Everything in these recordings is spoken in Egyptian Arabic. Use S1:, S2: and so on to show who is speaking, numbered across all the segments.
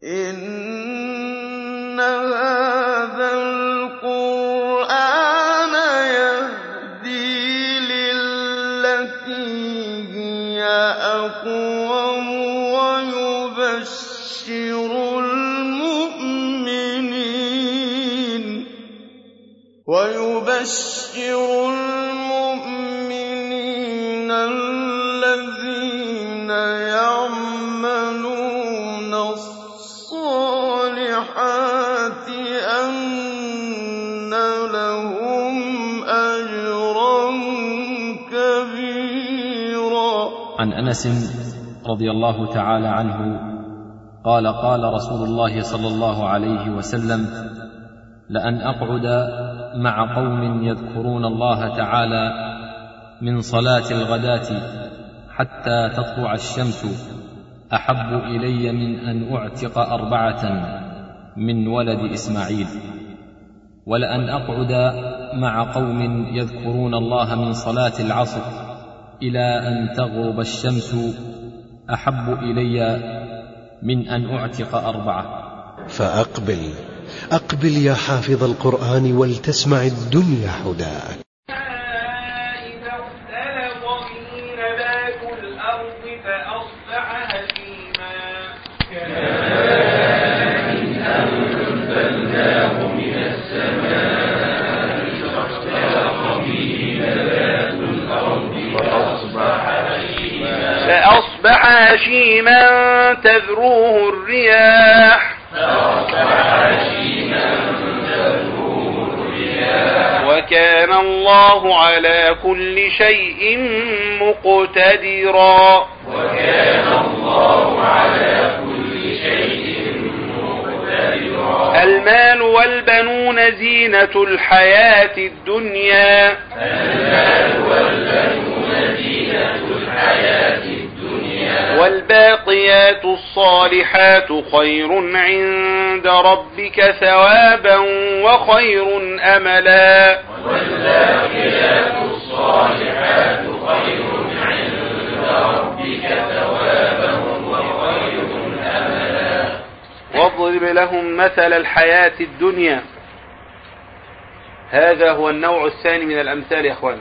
S1: إِنَّ هَٰذَا الْقُرْآنَ يَهْدِي لِلَّتِي هِيَ أَقْوَمُ وَيُبَشِّرُ الْمُؤْمِنِينَ الَّذِينَ يَعْمَلُونَ الصَّالِحَاتِ أَنَّ لَهُمْ أَجْرًا كَبِيرًا
S2: عن انس رضي الله تعالى عنه قال قال رسول الله صلى الله عليه وسلم لان اقعد مع قوم يذكرون الله تعالى من صلاه الغداه حتى تطلع الشمس احب الي من ان اعتق اربعه من ولد اسماعيل ولان اقعد مع قوم يذكرون الله من صلاه العصر الى ان تغرب الشمس احب الي من ان اعتق اربعه
S3: فأقبل أقبل يا حافظ القرآن ولتسمع الدنيا هداك
S4: إذا اختلط به نبات الأرض فأصبح هشيما فأصبح هشيما تذروه الرياح وكان الله على كل شيء مقتدرا المال والبنون زينة الحياة الدنيا والباقيات الصالحات خير عند ربك ثوابا وخير أملا واضرب لهم مثل الحياة الدنيا هذا هو النوع الثاني من الأمثال يا أخواني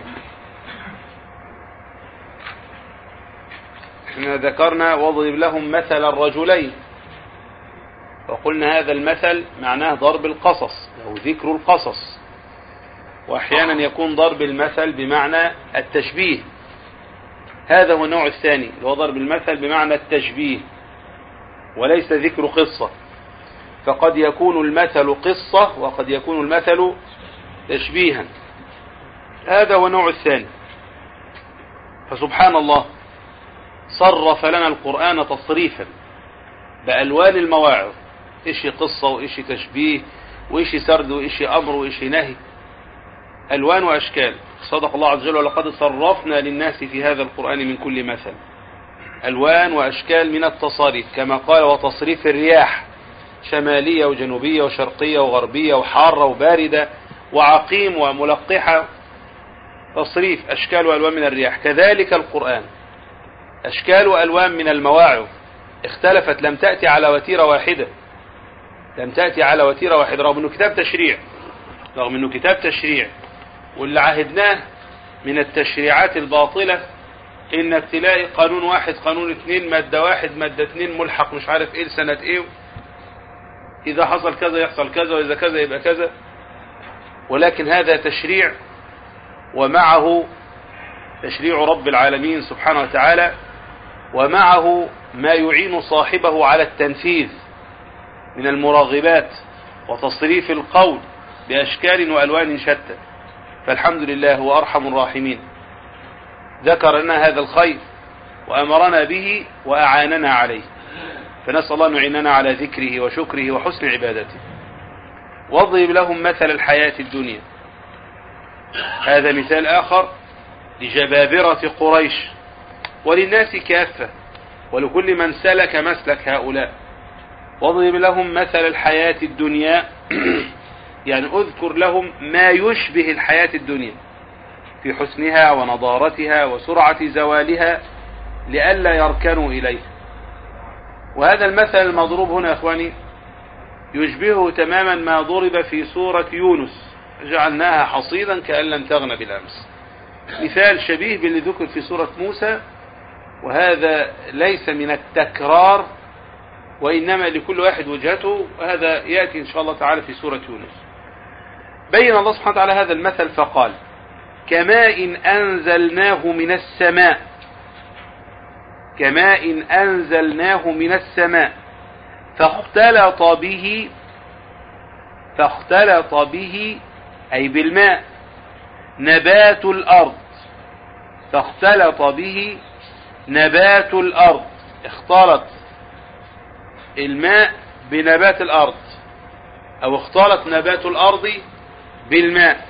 S4: احنا ذكرنا واضرب لهم مثل الرجلين وقلنا هذا المثل معناه ضرب القصص أو ذكر القصص وأحيانا يكون ضرب المثل بمعنى التشبيه هذا هو النوع الثاني اللي هو ضرب المثل بمعنى التشبيه وليس ذكر قصة فقد يكون المثل قصة وقد يكون المثل تشبيها هذا هو النوع الثاني فسبحان الله صرف لنا القرآن تصريفا بألوان المواعظ إشي قصة وإشي تشبيه وإشي سرد وإشي أمر وإشي نهي ألوان وأشكال صدق الله عز وجل ولقد صرفنا للناس في هذا القرآن من كل مثل ألوان وأشكال من التصاريف كما قال وتصريف الرياح شمالية وجنوبية وشرقية وغربية وحارة وباردة وعقيم وملقحة تصريف أشكال وألوان من الرياح كذلك القرآن أشكال وألوان من المواعظ اختلفت لم تأتي على وتيرة واحدة لم تأتي على وتيرة واحدة رغم أنه كتاب تشريع رغم أنه كتاب تشريع واللي عهدناه من التشريعات الباطلة انك تلاقي قانون واحد قانون اثنين مادة واحد مادة اثنين ملحق مش عارف ايه سنة ايه اذا حصل كذا يحصل كذا واذا كذا يبقى كذا ولكن هذا تشريع ومعه تشريع رب العالمين سبحانه وتعالى ومعه ما يعين صاحبه على التنفيذ من المراغبات وتصريف القول بأشكال وألوان شتى فالحمد لله هو أرحم الراحمين ذكر لنا هذا الخير وأمرنا به وأعاننا عليه فنسأل الله أن يعيننا على ذكره وشكره وحسن عبادته واضرب لهم مثل الحياة الدنيا هذا مثال آخر لجبابرة قريش وللناس كافة ولكل من سلك مسلك هؤلاء واضرب لهم مثل الحياة الدنيا يعني اذكر لهم ما يشبه الحياة الدنيا في حسنها ونضارتها وسرعة زوالها لئلا يركنوا إليه وهذا المثل المضروب هنا يا اخواني يشبهه تماما ما ضرب في سورة يونس جعلناها حصيدا كأن لم تغن بالأمس مثال شبيه باللي ذكر في سورة موسى وهذا ليس من التكرار وإنما لكل واحد وجهته وهذا يأتي إن شاء الله تعالى في سورة يونس بين الله سبحانه وتعالى هذا المثل فقال كماء أنزلناه من السماء كماء أنزلناه من السماء فاختلط به فاختلط به أي بالماء نبات الأرض فاختلط به نبات الأرض اختلط الماء بنبات الأرض أو اختلط نبات الأرض بالماء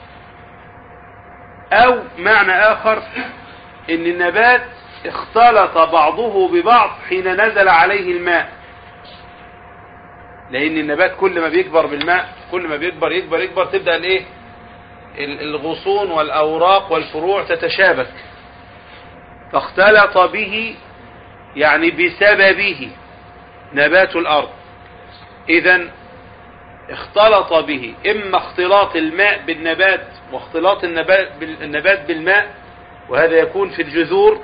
S4: أو معنى آخر إن النبات اختلط بعضه ببعض حين نزل عليه الماء لأن النبات كل ما بيكبر بالماء كل ما بيكبر يكبر يكبر تبدأ الايه الغصون والأوراق والفروع تتشابك فاختلط به يعني بسببه نبات الأرض إذا اختلط به إما اختلاط الماء بالنبات واختلاط النبات, النبات بالماء وهذا يكون في الجذور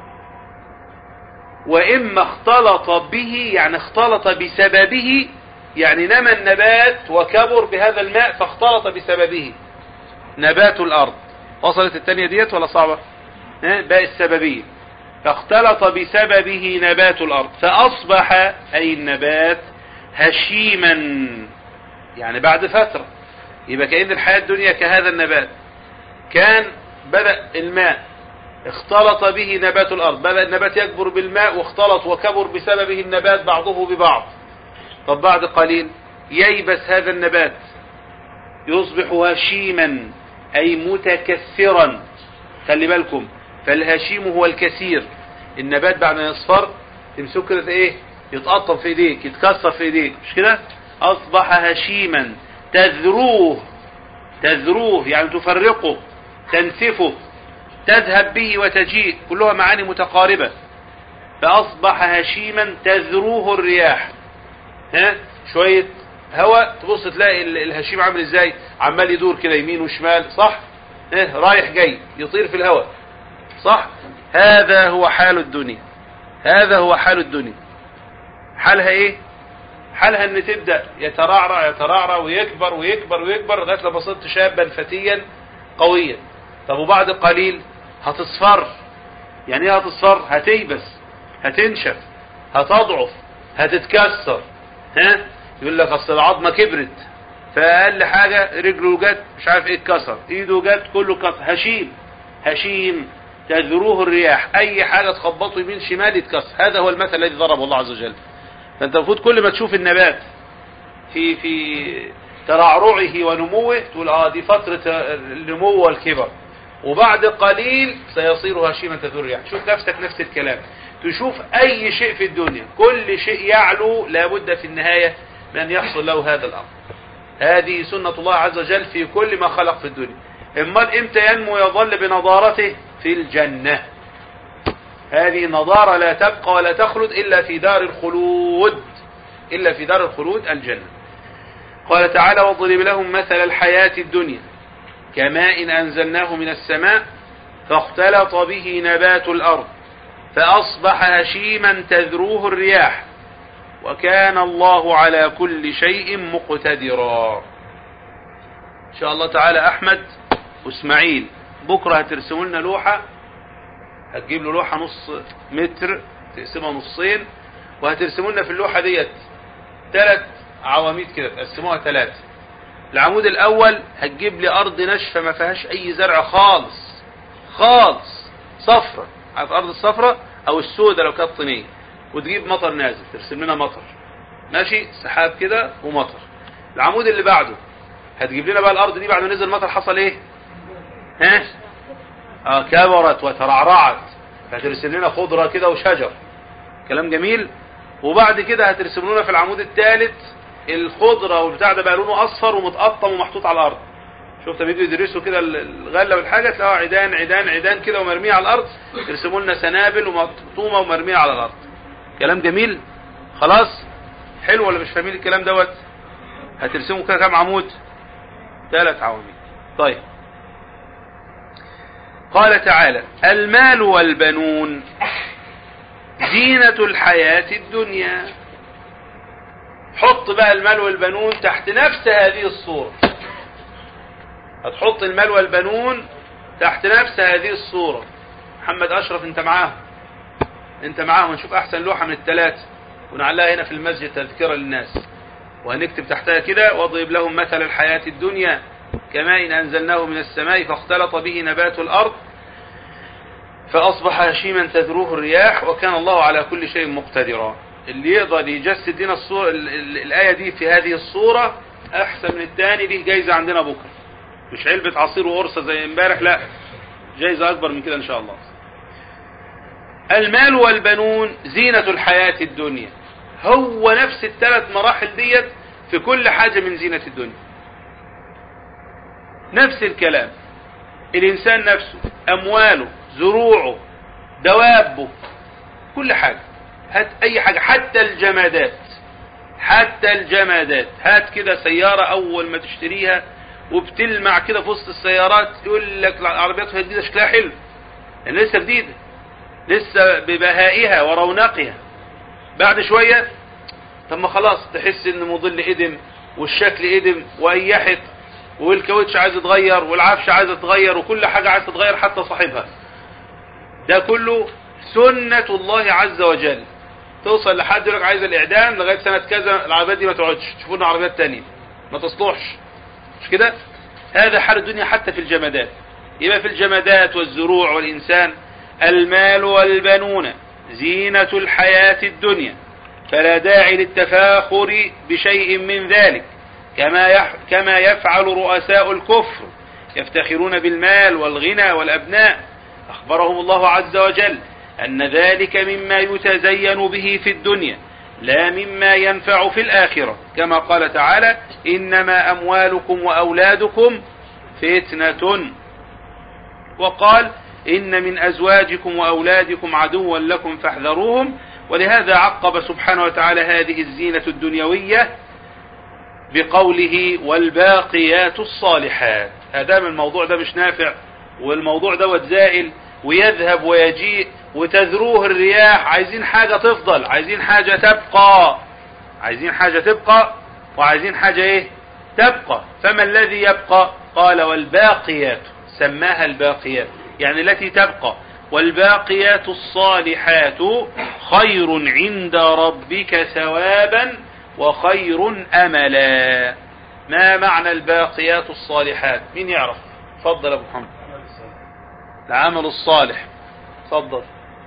S4: وإما اختلط به يعني اختلط بسببه يعني نمى النبات وكبر بهذا الماء فاختلط بسببه نبات الأرض وصلت الثانية ديت ولا صعبة باء السببية فاختلط بسببه نبات الأرض فأصبح أي النبات هشيما يعني بعد فترة يبقى كأن الحياة الدنيا كهذا النبات كان بدأ الماء اختلط به نبات الأرض بدأ النبات يكبر بالماء واختلط وكبر بسببه النبات بعضه ببعض طب بعد قليل ييبس هذا النبات يصبح هشيما أي متكثرا خلي بالكم فالهشيم هو الكثير النبات بعد ما يصفر تمسك كده ايه يتقطم في ايديك يتكسر في ايديك مش كده اصبح هشيما تذروه تذروه يعني تفرقه تنسفه تذهب به وتجيء كلها معاني متقاربة فأصبح هشيما تذروه الرياح ها شوية هواء تبص تلاقي الهشيم عامل ازاي عمال يدور كده يمين وشمال صح اه رايح جاي يطير في الهواء صح هذا هو حال الدنيا هذا هو حال الدنيا حالها ايه حالها ان تبدأ يترعرع يترعرع ويكبر ويكبر ويكبر لغايه لما صرت شابا فتيا قويا طب وبعد قليل هتصفر يعني ايه هتصفر هتيبس هتنشف هتضعف هتتكسر ها يقول لك اصل العظمه كبرت فاقل حاجه رجله جت مش عارف ايه اتكسر ايده جت كله كسر هشيم هشيم تذروه الرياح اي حاجه تخبطه يمين شمال يتكسر هذا هو المثل الذي ضربه الله عز وجل فانت المفروض كل ما تشوف النبات في في ترعرعه ونموه تقول اه دي فتره النمو والكبر وبعد قليل سيصير هشيما تذر الرياح شوف نفسك نفس الكلام تشوف اي شيء في الدنيا كل شيء يعلو لابد في النهايه من ان يحصل له هذا الامر هذه سنه الله عز وجل في كل ما خلق في الدنيا امال امتى ينمو يظل بنضارته في الجنه هذه نضارة لا تبقى ولا تخلد إلا في دار الخلود إلا في دار الخلود الجنة قال تعالى واضرب لهم مثل الحياة الدنيا كماء أنزلناه من السماء فاختلط به نبات الأرض فأصبح هشيما تذروه الرياح وكان الله على كل شيء مقتدرا إن شاء الله تعالى أحمد واسماعيل بكرة هترسموا لنا لوحة هتجيب له لوحة نص متر تقسمها نصين وهترسموا لنا في اللوحة ديت ثلاث عواميد كده تقسموها ثلاثة العمود الأول هتجيب لي أرض ناشفة ما فيهاش أي زرع خالص خالص صفرة عارف أرض الصفرة أو السودة لو كانت طينية وتجيب مطر نازل ترسم لنا مطر ماشي سحاب كده ومطر العمود اللي بعده هتجيب لنا بقى الأرض دي بعد ما نزل مطر حصل إيه ها آه كبرت وترعرعت هترسم لنا خضرة كده وشجر كلام جميل وبعد كده هترسم لنا في العمود الثالث الخضرة والبتاع ده بقى لونه اصفر ومتقطم ومحطوط على الارض شفت بيجوا يدرسوا كده الغله والحاجه تلاقوا عيدان عيدان عيدان كده ومرميه على الارض يرسموا لنا سنابل ومقطومه ومرميه على الارض كلام جميل خلاص حلو ولا مش فاهمين الكلام دوت هترسموا كده كام عمود ثلاث عواميد طيب قال تعالى المال والبنون زينة الحياة الدنيا حط بقى المال والبنون تحت نفس هذه الصورة هتحط المال والبنون تحت نفس هذه الصورة محمد أشرف انت معاهم انت معاهم نشوف احسن لوحة من الثلاثة ونعلقها هنا في المسجد تذكرة للناس وهنكتب تحتها كده واضرب لهم مثل الحياة الدنيا كماء إن أنزلناه من السماء فاختلط به نبات الأرض فأصبح هشيما تذروه الرياح وكان الله على كل شيء مقتدرا اللي يقدر يجسد لنا الصورة ال- ال- الآية دي في هذه الصورة أحسن من الثاني دي جايزة عندنا بكرة مش علبة عصير وقرصة زي امبارح لا جايزة أكبر من كده إن شاء الله المال والبنون زينة الحياة الدنيا هو نفس الثلاث مراحل ديت في كل حاجة من زينة الدنيا نفس الكلام الإنسان نفسه أمواله زروعه دوابه كل حاجة هات أي حاجة حتى الجمادات حتى الجمادات هات كده سيارة أول ما تشتريها وبتلمع كده في وسط السيارات يقول لك العربيات وهي جديدة شكلها حلو يعني لسه جديدة لسه ببهائها ورونقها بعد شوية طب ما خلاص تحس ان مظل ادم والشكل ادم وايحت والكاوتش عايز يتغير والعفش عايز تتغير وكل حاجة عايز تتغير حتى صاحبها ده كله سنة الله عز وجل توصل لحد يقول لك عايز الاعدام لغاية سنة كذا العربيات دي ما تقعدش تشوفوا لنا عربيات تانية ما تصلحش مش كده هذا حال الدنيا حتى في الجمادات يبقى في الجمادات والزروع والإنسان المال والبنون زينة الحياة الدنيا فلا داعي للتفاخر بشيء من ذلك كما يح كما يفعل رؤساء الكفر يفتخرون بالمال والغنى والأبناء أخبرهم الله عز وجل أن ذلك مما يتزين به في الدنيا لا مما ينفع في الآخرة كما قال تعالى إنما أموالكم وأولادكم فتنة وقال إن من أزواجكم وأولادكم عدوا لكم فاحذروهم ولهذا عقب سبحانه وتعالى هذه الزينة الدنيوية بقوله والباقيات الصالحات هذا الموضوع ده مش نافع والموضوع دوت زائل ويذهب ويجيء وتذروه الرياح عايزين حاجة تفضل عايزين حاجة تبقى عايزين حاجة تبقى وعايزين حاجة ايه تبقى فما الذي يبقى قال والباقيات سماها الباقيات يعني التي تبقى والباقيات الصالحات خير عند ربك ثوابا وخير أملا ما معنى الباقيات الصالحات مين يعرف فضل أبو محمد العمل الصالح تفضل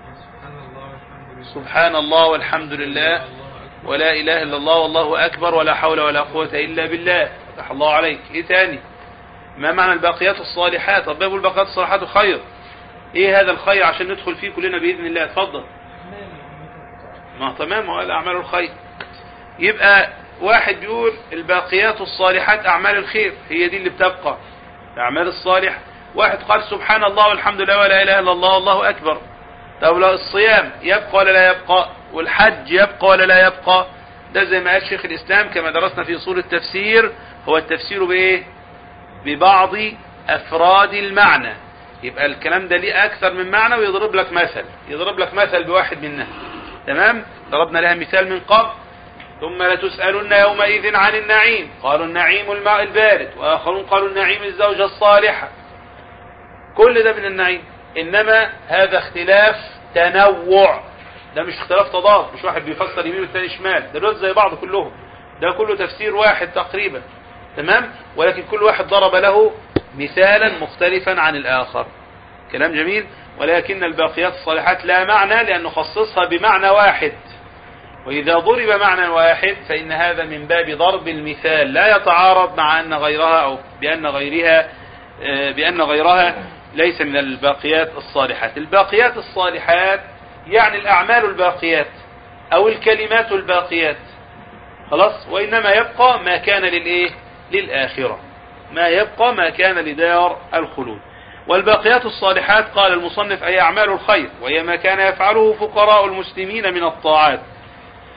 S4: سبحان الله والحمد لله ولا إله إلا الله والله أكبر ولا حول ولا قوة إلا بالله فتح الله عليك إيه تاني ما معنى الباقيات الصالحات ربنا يقول الباقيات الصالحات خير إيه هذا الخير عشان ندخل فيه كلنا بإذن الله تفضل ما تمام وقال أعمال الخير يبقى واحد بيقول الباقيات الصالحات أعمال الخير هي دي اللي بتبقى الأعمال الصالح واحد قال سبحان الله والحمد لله ولا إله إلا الله والله أكبر طب لو الصيام يبقى ولا لا يبقى والحج يبقى ولا لا يبقى ده زي ما قال شيخ الإسلام كما درسنا في أصول التفسير هو التفسير بإيه ببعض أفراد المعنى يبقى الكلام ده ليه أكثر من معنى ويضرب لك مثل يضرب لك مثل بواحد منها تمام ضربنا لها مثال من قبل ثم لتسألن يومئذ عن النعيم قالوا النعيم الماء البارد وآخرون قالوا النعيم الزوجة الصالحة كل ده من النعيم إنما هذا اختلاف تنوع ده مش اختلاف تضاد مش واحد بيفسر يمين والتاني شمال ده دول زي بعض كلهم ده كله تفسير واحد تقريبا تمام ولكن كل واحد ضرب له مثالا مختلفا عن الآخر كلام جميل ولكن الباقيات الصالحات لا معنى لأنه خصصها بمعنى واحد وإذا ضرب معنى واحد فإن هذا من باب ضرب المثال لا يتعارض مع أن غيرها أو بأن غيرها بأن غيرها ليس من الباقيات الصالحات الباقيات الصالحات يعني الأعمال الباقيات أو الكلمات الباقيات خلاص وإنما يبقى ما كان للإيه للآخرة ما يبقى ما كان لدار الخلود والباقيات الصالحات قال المصنف أي أعمال الخير وهي ما كان يفعله فقراء المسلمين من الطاعات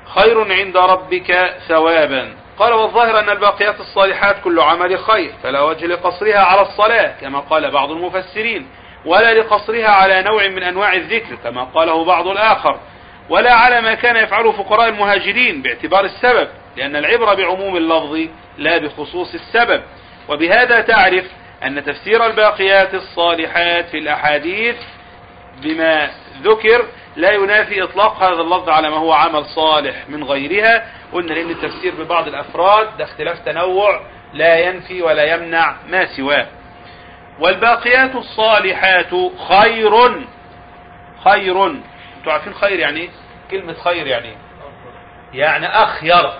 S4: خير عند ربك ثوابا قال والظاهر أن الباقيات الصالحات كل عمل خير فلا وجه لقصرها على الصلاة كما قال بعض المفسرين ولا لقصرها على نوع من أنواع الذكر كما قاله بعض الآخر ولا على ما كان يفعله فقراء المهاجرين باعتبار السبب لأن العبرة بعموم اللفظ لا بخصوص السبب وبهذا تعرف أن تفسير الباقيات الصالحات في الأحاديث بما ذكر لا ينافي إطلاق هذا اللفظ على ما هو عمل صالح من غيرها قلنا لأن التفسير ببعض الأفراد ده اختلاف تنوع لا ينفي ولا يمنع ما سواه والباقيات الصالحات خير خير انتوا عارفين خير يعني ايه كلمة خير يعني ايه يعني أخير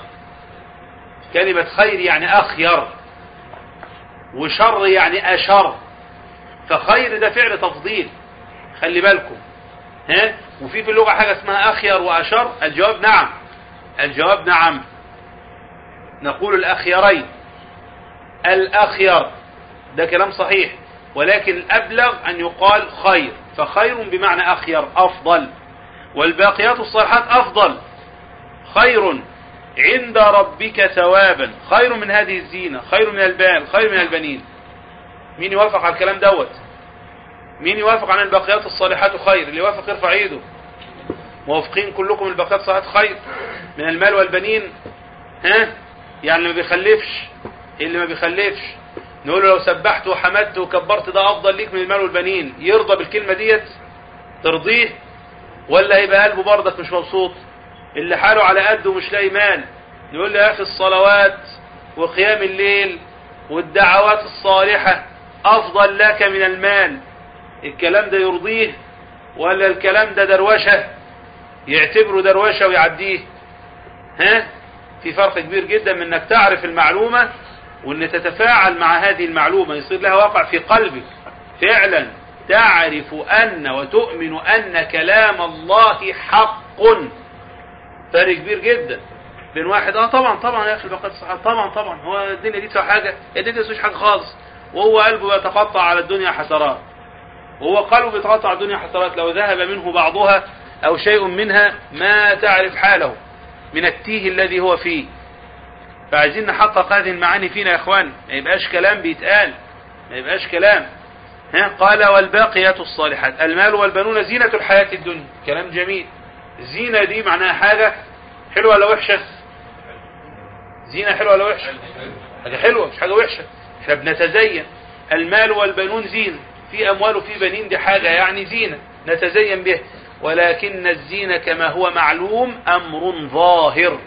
S4: كلمة خير يعني أخير وشر يعني أشر فخير ده فعل تفضيل خلي بالكم ها وفي في اللغة حاجة اسمها أخير وأشر الجواب نعم الجواب نعم نقول الأخيرين الأخير ده كلام صحيح ولكن الأبلغ أن يقال خير فخير بمعنى أخير أفضل والباقيات الصالحات أفضل خير عند ربك ثوابا خير من هذه الزينة خير من البال خير من البنين مين يوافق على الكلام دوت مين يوافق على الباقيات الصالحات خير اللي يوافق يرفع ايده موافقين كلكم الباقيات الصالحات خير من المال والبنين ها يعني اللي ما بيخلفش اللي ما بيخلفش نقول له لو سبحت وحمدت وكبرت ده افضل ليك من المال والبنين يرضى بالكلمة ديت ترضيه ولا هيبقى قلبه برضك مش مبسوط اللي حاله على قده مش لاقي مال يقول له يا اخي الصلوات وقيام الليل والدعوات الصالحة افضل لك من المال الكلام ده يرضيه ولا الكلام ده دروشة يعتبره دروشة ويعديه ها في فرق كبير جدا من انك تعرف المعلومة وان تتفاعل مع هذه المعلومة يصير لها واقع في قلبك فعلا تعرف ان وتؤمن ان كلام الله حق فرق كبير جدا بين واحد اه طبعا طبعا يا اخي الباقات الصحيحه طبعا طبعا هو الدنيا دي تسوى حاجه الدنيا دي حاجه خالص وهو قلبه يتقطع على الدنيا حسرات وهو قلبه يتقطع على الدنيا حسرات لو ذهب منه بعضها او شيء منها ما تعرف حاله من التيه الذي هو فيه فعايزين نحقق هذه المعاني فينا يا اخوان ما يبقاش كلام بيتقال ما يبقاش كلام ها قال والباقيات الصالحات المال والبنون زينة الحياة الدنيا كلام جميل الزينة دي معناها حاجة حلوة ولا وحشة زينة حلوة ولا وحشة حاجة حلوة مش حاجة وحشة احنا بنتزين المال والبنون زينة في أموال وفي بنين دي حاجة يعني زينة نتزين به ولكن الزينة كما هو معلوم أمر ظاهر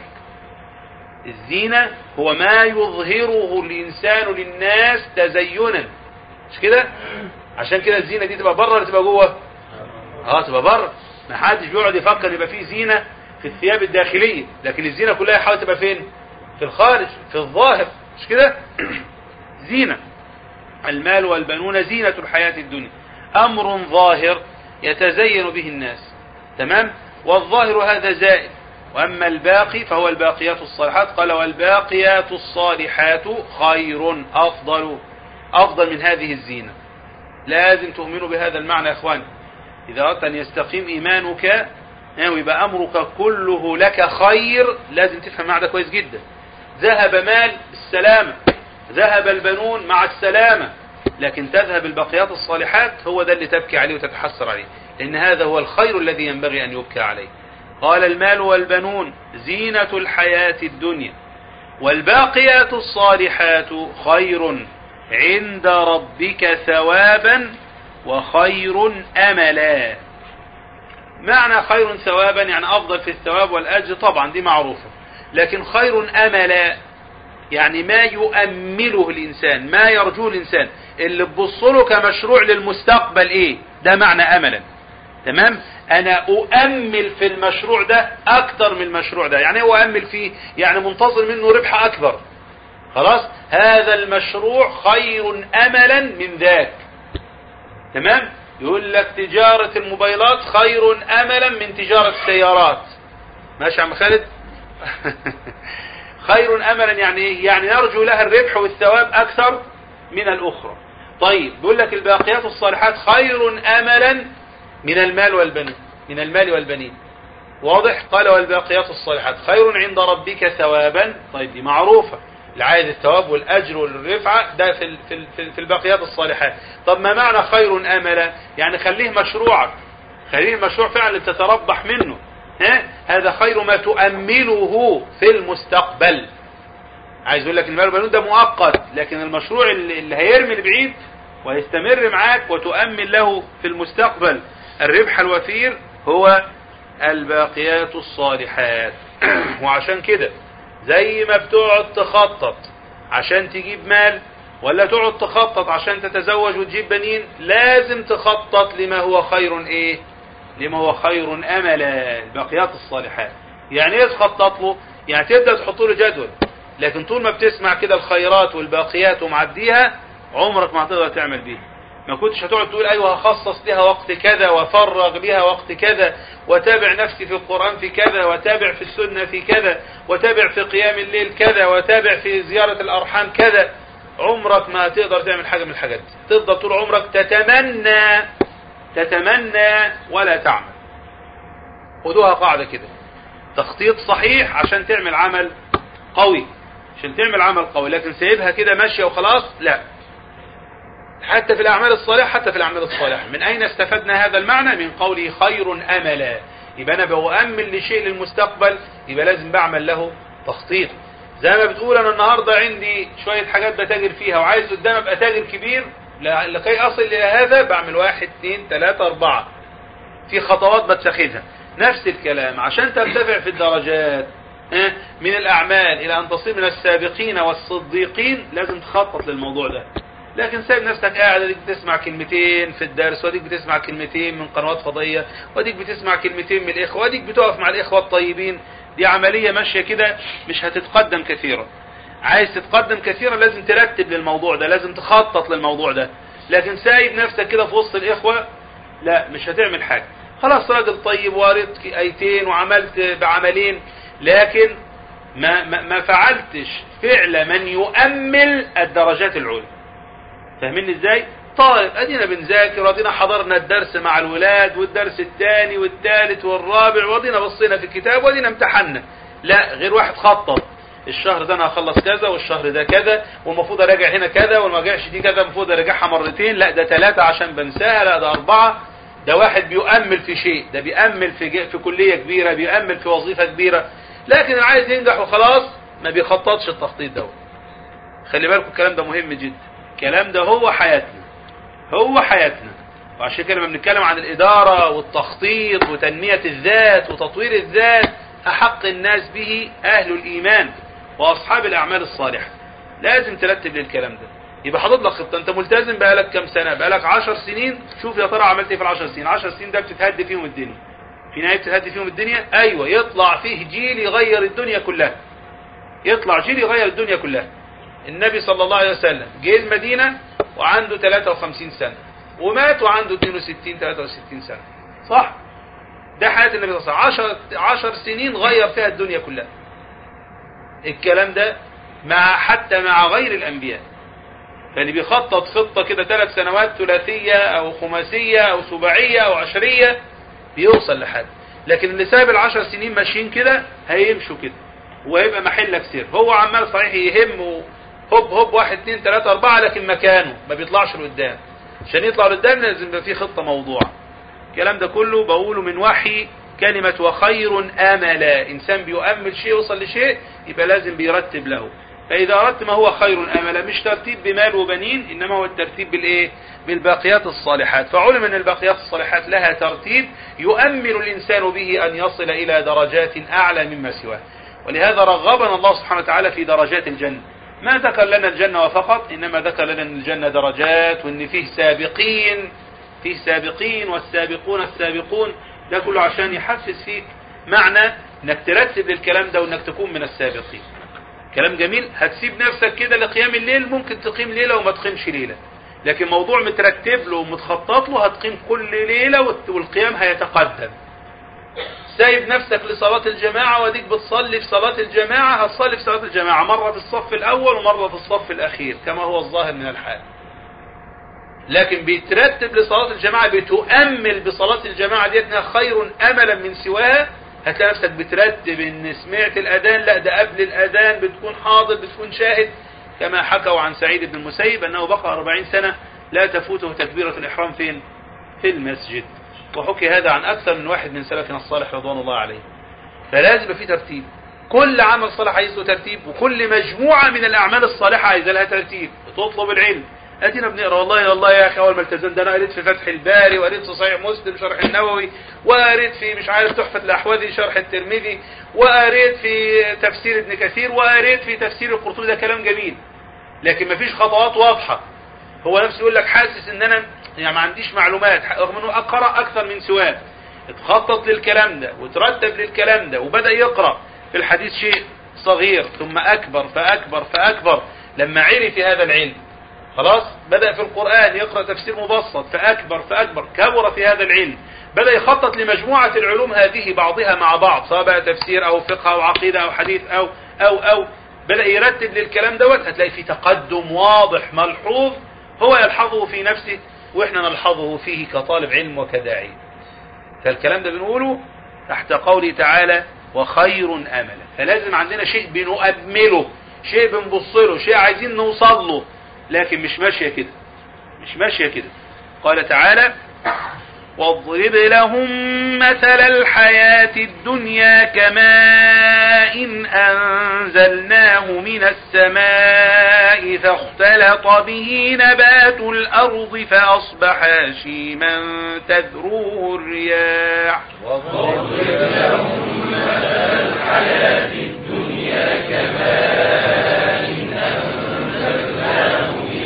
S4: الزينة هو ما يظهره الإنسان للناس تزينا مش كده عشان كده الزينة دي تبقى بره ولا تبقى جوه اه تبقى بره ما حدش بيقعد يفكر يبقى فيه زينة في الثياب الداخلية لكن الزينة كلها يحاول تبقى فين في الخارج في الظاهر مش كده زينة المال والبنون زينة الحياة الدنيا أمر ظاهر يتزين به الناس تمام والظاهر هذا زائد وأما الباقي فهو الباقيات الصالحات قال والباقيات الصالحات خير أفضل أفضل من هذه الزينة لازم تؤمنوا بهذا المعنى يا أخواني إذا أردت أن يستقيم إيمانك ويبقى أمرك كله لك خير لازم تفهم معنى كويس جدا ذهب مال السلامة ذهب البنون مع السلامة لكن تذهب البقيات الصالحات هو ده اللي تبكي عليه وتتحسر عليه لأن هذا هو الخير الذي ينبغي أن يبكى عليه قال المال والبنون زينة الحياة الدنيا والباقيات الصالحات خير عند ربك ثوابا وخير أملا معنى خير ثوابا يعني أفضل في الثواب والأجر طبعا دي معروفة لكن خير أملا يعني ما يؤمله الإنسان ما يرجوه الإنسان اللي تبصله كمشروع للمستقبل إيه ده معنى أملا تمام أنا أؤمل في المشروع ده أكتر من المشروع ده يعني هو أؤمل فيه يعني منتظر منه ربح أكبر خلاص هذا المشروع خير أملا من ذاك تمام يقول لك تجارة الموبايلات خير أملا من تجارة السيارات ماشي يا عم خالد خير أملا يعني إيه؟ يعني نرجو لها الربح والثواب أكثر من الأخرى طيب بيقول لك الباقيات الصالحات خير أملا من المال والبنين من المال والبنين واضح قال والباقيات الصالحات خير عند ربك ثوابا طيب دي معروفة اللي عايز الثواب والأجر والرفعة ده في, ال- في, ال- في, ال- في الباقيات الصالحات طب ما معنى خير أملا يعني خليه مشروعك خليه المشروع فعلا اللي تتربح منه ها هذا خير ما تؤمله في المستقبل عايز اقول لك المال والبنون ده مؤقت لكن المشروع اللي, اللي هيرمي لبعيد ويستمر معاك وتؤمن له في المستقبل الربح الوفير هو الباقيات الصالحات وعشان كده زي ما بتقعد تخطط عشان تجيب مال ولا تقعد تخطط عشان تتزوج وتجيب بنين لازم تخطط لما هو خير ايه لما هو خير املا الباقيات الصالحات يعني ايه تخطط له يعني تبدا تحط له جدول لكن طول ما بتسمع كده الخيرات والباقيات ومعديها عمرك ما هتقدر تعمل بيها ما كنتش هتقعد تقول ايوه هخصص لها وقت كذا وافرغ لها وقت كذا وتابع نفسي في القرآن في كذا وتابع في السنة في كذا وتابع في قيام الليل كذا وتابع في زيارة الارحام كذا عمرك ما هتقدر تعمل حاجة من الحاجات دي تفضل طول عمرك تتمنى تتمنى ولا تعمل خدوها قاعدة كده تخطيط صحيح عشان تعمل عمل قوي عشان تعمل عمل قوي لكن سيبها كده ماشية وخلاص لا حتى في الأعمال الصالحة حتى في الأعمال الصالحة من أين استفدنا هذا المعنى من قوله خير أملا يبقى أنا بأؤمن لشيء للمستقبل يبقى لازم بعمل له تخطيط زي ما بتقول أنا النهاردة عندي شوية حاجات بتاجر فيها وعايز قدام أبقى تاجر كبير لا- لكي أصل إلى هذا بعمل واحد اثنين ثلاثة أربعة في خطوات بتاخذها نفس الكلام عشان ترتفع في الدرجات ها، من الأعمال إلى أن تصير من السابقين والصديقين لازم تخطط للموضوع ده لكن سايب نفسك قاعد اديك بتسمع كلمتين في الدرس واديك بتسمع كلمتين من قنوات فضائية واديك بتسمع كلمتين من الإخوة واديك بتقف مع الإخوة الطيبين دي عملية ماشية كده مش هتتقدم كثيرا عايز تتقدم كثيرا لازم ترتب للموضوع ده لازم تخطط للموضوع ده لكن سايب نفسك كده في وسط الإخوة لا مش هتعمل حاجة خلاص راجل طيب وارد ايتين وعملت بعملين لكن ما, ما, ما فعلتش فعل من يؤمل الدرجات العليا فاهمين ازاي طالب ادينا بنذاكر وادينا حضرنا الدرس مع الولاد والدرس الثاني والثالث والرابع وادينا بصينا في الكتاب وادينا امتحنا لا غير واحد خطط الشهر ده انا هخلص كذا والشهر ده كذا والمفروض اراجع هنا كذا وما راجعش دي كذا المفروض اراجعها مرتين لا ده ثلاثة عشان بنساها لا ده اربعة ده واحد بيؤمل في شيء ده بيؤمل في ج- في كلية كبيرة بيؤمل في وظيفة كبيرة لكن اللي عايز ينجح وخلاص ما بيخططش التخطيط ده خلي بالكم الكلام ده مهم جدا الكلام ده هو حياتنا هو حياتنا وعشان كده لما بنتكلم عن الإدارة والتخطيط وتنمية الذات وتطوير الذات أحق الناس به أهل الإيمان وأصحاب الأعمال الصالحة لازم ترتب للكلام ده يبقى حاطط لك خطة أنت ملتزم بقالك كام سنة بقالك عشر سنين شوف يا ترى عملت إيه في العشر سنين عشر سنين ده بتتهدي فيهم الدنيا في نهاية بتتهدي فيهم الدنيا أيوة يطلع فيه جيل يغير الدنيا كلها يطلع جيل يغير الدنيا كلها النبي صلى الله عليه وسلم جه المدينة وعنده 53 سنة ومات وعنده 62 63 سنة صح ده حياة النبي صلى الله عليه وسلم 10 10 سنين غير فيها الدنيا كلها الكلام ده مع حتى مع غير الأنبياء فاللي بيخطط خطة كده ثلاث سنوات ثلاثية أو خماسية أو سباعية أو عشرية بيوصل لحد لكن اللي ساب العشر سنين ماشيين كده هيمشوا كده وهيبقى محلك سر هو عمال صحيح يهم و- هوب هوب واحد اتنين تلاتة أربعة لكن مكانه ما بيطلعش لقدام عشان يطلع لقدام لازم يبقى فيه خطة موضوع الكلام ده كله بقوله من وحي كلمة وخير آملا إنسان بيؤمل شيء يوصل لشيء يبقى لازم بيرتب له فإذا أردت ما هو خير آملا مش ترتيب بمال وبنين إنما هو الترتيب بالإيه بالباقيات الصالحات فعلم أن الباقيات الصالحات لها ترتيب يؤمل الإنسان به أن يصل إلى درجات أعلى مما سواه ولهذا رغبنا الله سبحانه وتعالى في درجات الجنة ما ذكر لنا الجنة فقط إنما ذكر لنا أن الجنة درجات وأن فيه سابقين فيه سابقين والسابقون السابقون ده كله عشان يحسس فيك معنى انك ترتب للكلام ده وانك تكون من السابقين كلام جميل هتسيب نفسك كده لقيام الليل ممكن تقيم ليلة وما تقيمش ليلة لكن موضوع مترتب له ومتخطط له هتقيم كل ليلة والت- والقيام هيتقدم سايب نفسك لصلاة الجماعة وديك بتصلي في صلاة الجماعة هتصلي في صلاة الجماعة مرة في الصف الأول ومرة في الصف الأخير كما هو الظاهر من الحال لكن بيترتب لصلاة الجماعة بتؤمل بصلاة الجماعة دي انها خير املا من سواها هتلاقي نفسك بترتب ان سمعت الاذان لا ده قبل الاذان بتكون حاضر بتكون شاهد كما حكوا عن سعيد بن المسيب انه بقى 40 سنة لا تفوته تكبيرة الاحرام فين في المسجد وحكي هذا عن اكثر من واحد من سلفنا الصالح رضوان الله عليه فلازم يبقى في ترتيب كل عمل صالح عايز له ترتيب وكل مجموعة من الاعمال الصالحة عايز لها ترتيب بتطلب العلم ادينا بنقرا والله والله يا اخي اول ما التزمت ده انا قريت في فتح الباري وقريت في صحيح مسلم شرح النووي وقريت في مش عارف تحفه الاحوذي شرح الترمذي وقريت في تفسير ابن كثير وقريت في تفسير القرطبي ده كلام جميل لكن مفيش خطوات واضحه هو نفسه يقول لك حاسس ان انا يعني ما عنديش معلومات رغم انه قرا اكثر من سواه اتخطط للكلام ده وترتب للكلام ده وبدا يقرا في الحديث شيء صغير ثم اكبر فاكبر فاكبر لما عرف هذا العلم خلاص بدأ في القرآن يقرأ تفسير مبسط فأكبر فأكبر كبر في هذا العلم بدأ يخطط لمجموعة العلوم هذه بعضها مع بعض سواء بقى تفسير أو فقه أو عقيدة أو حديث أو أو أو بدأ يرتب للكلام دوت هتلاقي في تقدم واضح ملحوظ هو يلحظه في نفسه وإحنا نلحظه فيه كطالب علم وكداعي فالكلام ده بنقوله تحت قوله تعالى وخير أملا فلازم عندنا شيء بنؤمله شيء بنبص له شيء عايزين نوصل له لكن مش ماشية كده مش ماشية كده قال تعالى واضرب لهم مثل الحياة الدنيا كماء إن أنزلناه من السماء فاختلط به نبات الأرض فأصبح هشيما تذروه الرياح
S5: واضرب لهم مثل الحياة الدنيا كماء إن أنزلناه من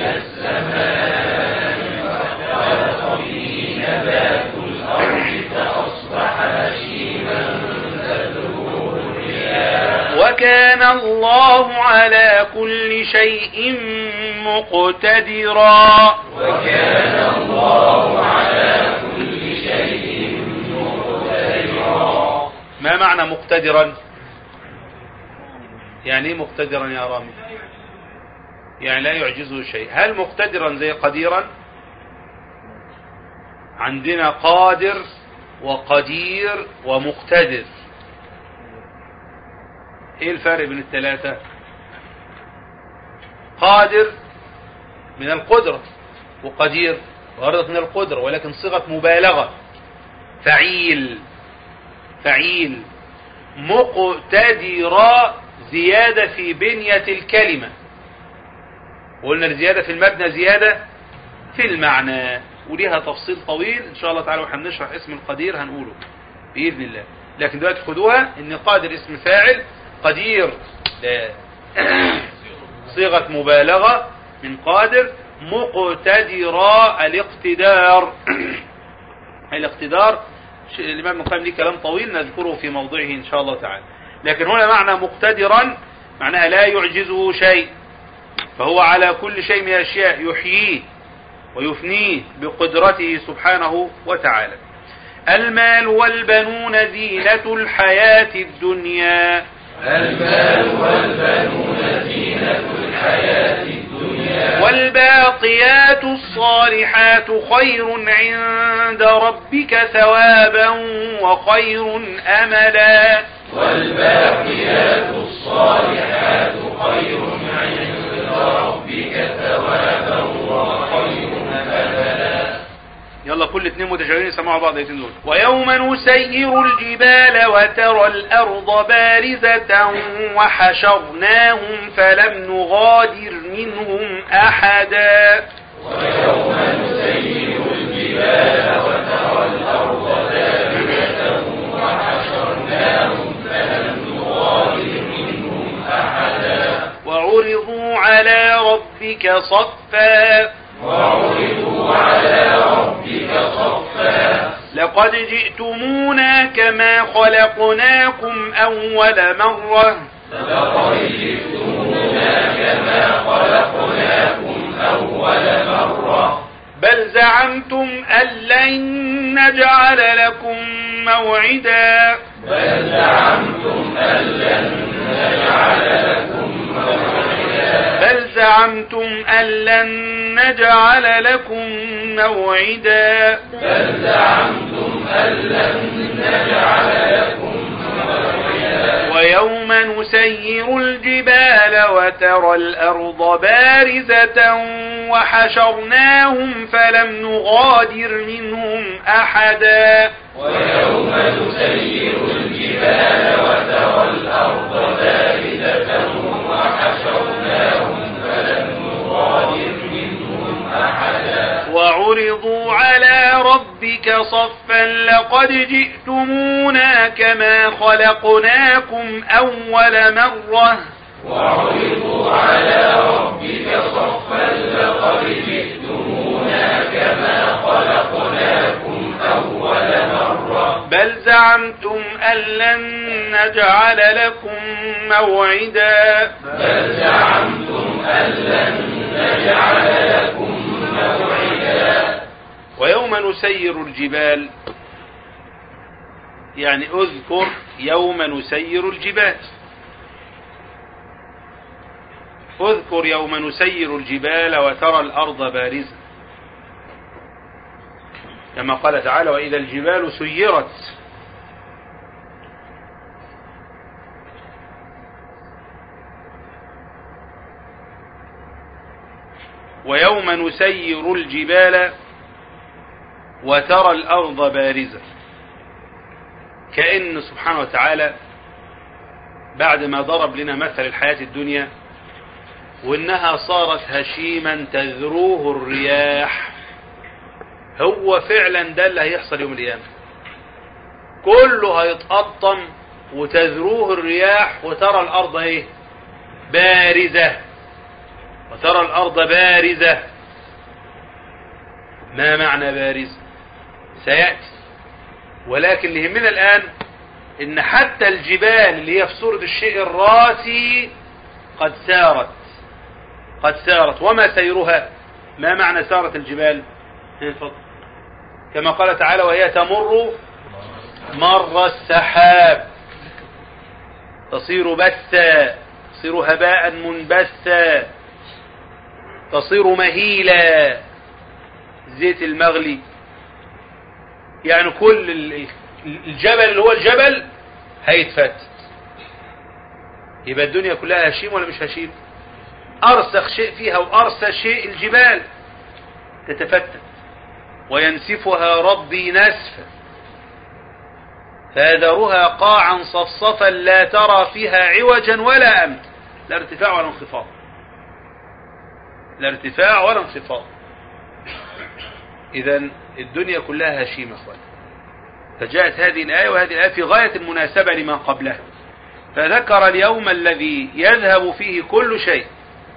S5: السماء فاختلط به نبات الأرض فأصبح هشيما تذروه الرياح
S4: وكان الله على كل شيء مقتدرا
S5: وكان الله على كل شيء مقتدرا
S4: ما معنى مقتدرا يعني ايه مقتدرا يا رامي يعني لا يعجزه شيء هل مقتدرا زي قديرا عندنا قادر وقدير ومقتدر ايه الفرق بين الثلاثة قادر من القدرة وقدير وردت من القدرة ولكن صيغة مبالغة فعيل فعيل مقتدرة زيادة في بنية الكلمة وقلنا الزيادة في المبنى زيادة في المعنى وليها تفصيل طويل ان شاء الله تعالى واحنا بنشرح اسم القدير هنقوله بإذن الله لكن دلوقتي خدوها ان قادر اسم فاعل قدير ده صيغة مبالغة من قادر مقتدرا الاقتدار الاقتدار ش- الإمام ابن القيم ليه كلام طويل نذكره في موضعه إن شاء الله تعالى لكن هنا معنى مقتدرا معناها لا يعجزه شيء فهو على كل شيء من الأشياء يحييه ويفنيه بقدرته سبحانه وتعالى المال والبنون زينة الحياة الدنيا
S5: المال والبنون زينة الحياة الدنيا
S4: والباقيات الصالحات خير عند ربك ثوابا وخير أملا
S5: والباقيات الصالحات خير عند ربك ثوابا وخير أملا
S4: يلا كل اتنين متشابهين يسمعوا بعض الايتين دول ويوم نسير الجبال وترى الأرض بارزة وحشرناهم فلم نغادر منهم أحدا
S5: ويوم نسير الجبال وترى الأرض بارزة وحشرناهم فلم نغادر منهم أحدا
S4: وعرضوا على ربك صفا
S5: وعرضوا على ربك صفا
S4: لقد جئتمونا كما خلقناكم أول مرة
S5: لقد جئتمونا كما خلقناكم أول مرة
S4: بل زعمتم أن لن نجعل لكم موعدا
S5: بل زعمتم أن لن نجعل لكم موعدا
S4: بل زعمتم أن لن نجعل لكم موعدا
S5: بل زعمتم أن لن نجعل لكم موعدا
S4: ويوم نسير الجبال وترى الأرض بارزة وحشرناهم فلم نغادر منهم أحدا
S5: ويوم نسير الجبال وترى الأرض بارزة وحشرناهم فلم نغادر منهم أحدا
S4: وعرضوا على ربك صفا لقد جئتمونا كما خلقناكم أول مرة
S5: وعرضوا على ربك صفا لقد جئتمونا كما خلقناكم أول مرة
S4: بل زعمتم أن لن نجعل لكم موعدا
S5: بل زعمتم أن لن نجعل لكم موعدا
S4: ويوم نسير الجبال يعني اذكر يوم نسير الجبال اذكر يوم نسير الجبال وترى الأرض بارزة كما قال تعالى وإذا الجبال سيرت ويوم نسير الجبال وترى الأرض بارزة كأن سبحانه وتعالى بعد ما ضرب لنا مثل الحياة الدنيا وإنها صارت هشيما تذروه الرياح هو فعلا ده اللي هيحصل يوم القيامة كله هيتقطم وتذروه الرياح وترى الأرض ايه بارزة وترى الأرض بارزة ما معنى بارزة سيأتي ولكن اللي يهمنا الآن إن حتى الجبال اللي هي في صورة الشيء الراسي قد سارت قد سارت وما سيرها ما معنى سارت الجبال اتفضل. كما قال تعالى وهي تمر مر السحاب تصير بثا تصير هباء منبثا تصير مهيلا زيت المغلي يعني كل ال- الجبل اللي هو الجبل هيتفتت يبقى الدنيا كلها هشيم ولا مش هشيم أرسخ شيء فيها وأرسى شيء الجبال تتفتت وينسفها ربي نسفا فيذرها قاعا صفصفا لا ترى فيها عوجا ولا أمت لا ارتفاع ولا انخفاض لا ارتفاع ولا انخفاض إذا الدنيا كلها هشيمة أخوان فجاءت هذه الآية وهذه الآية في غاية المناسبة لما قبلها فذكر اليوم الذي يذهب فيه كل شيء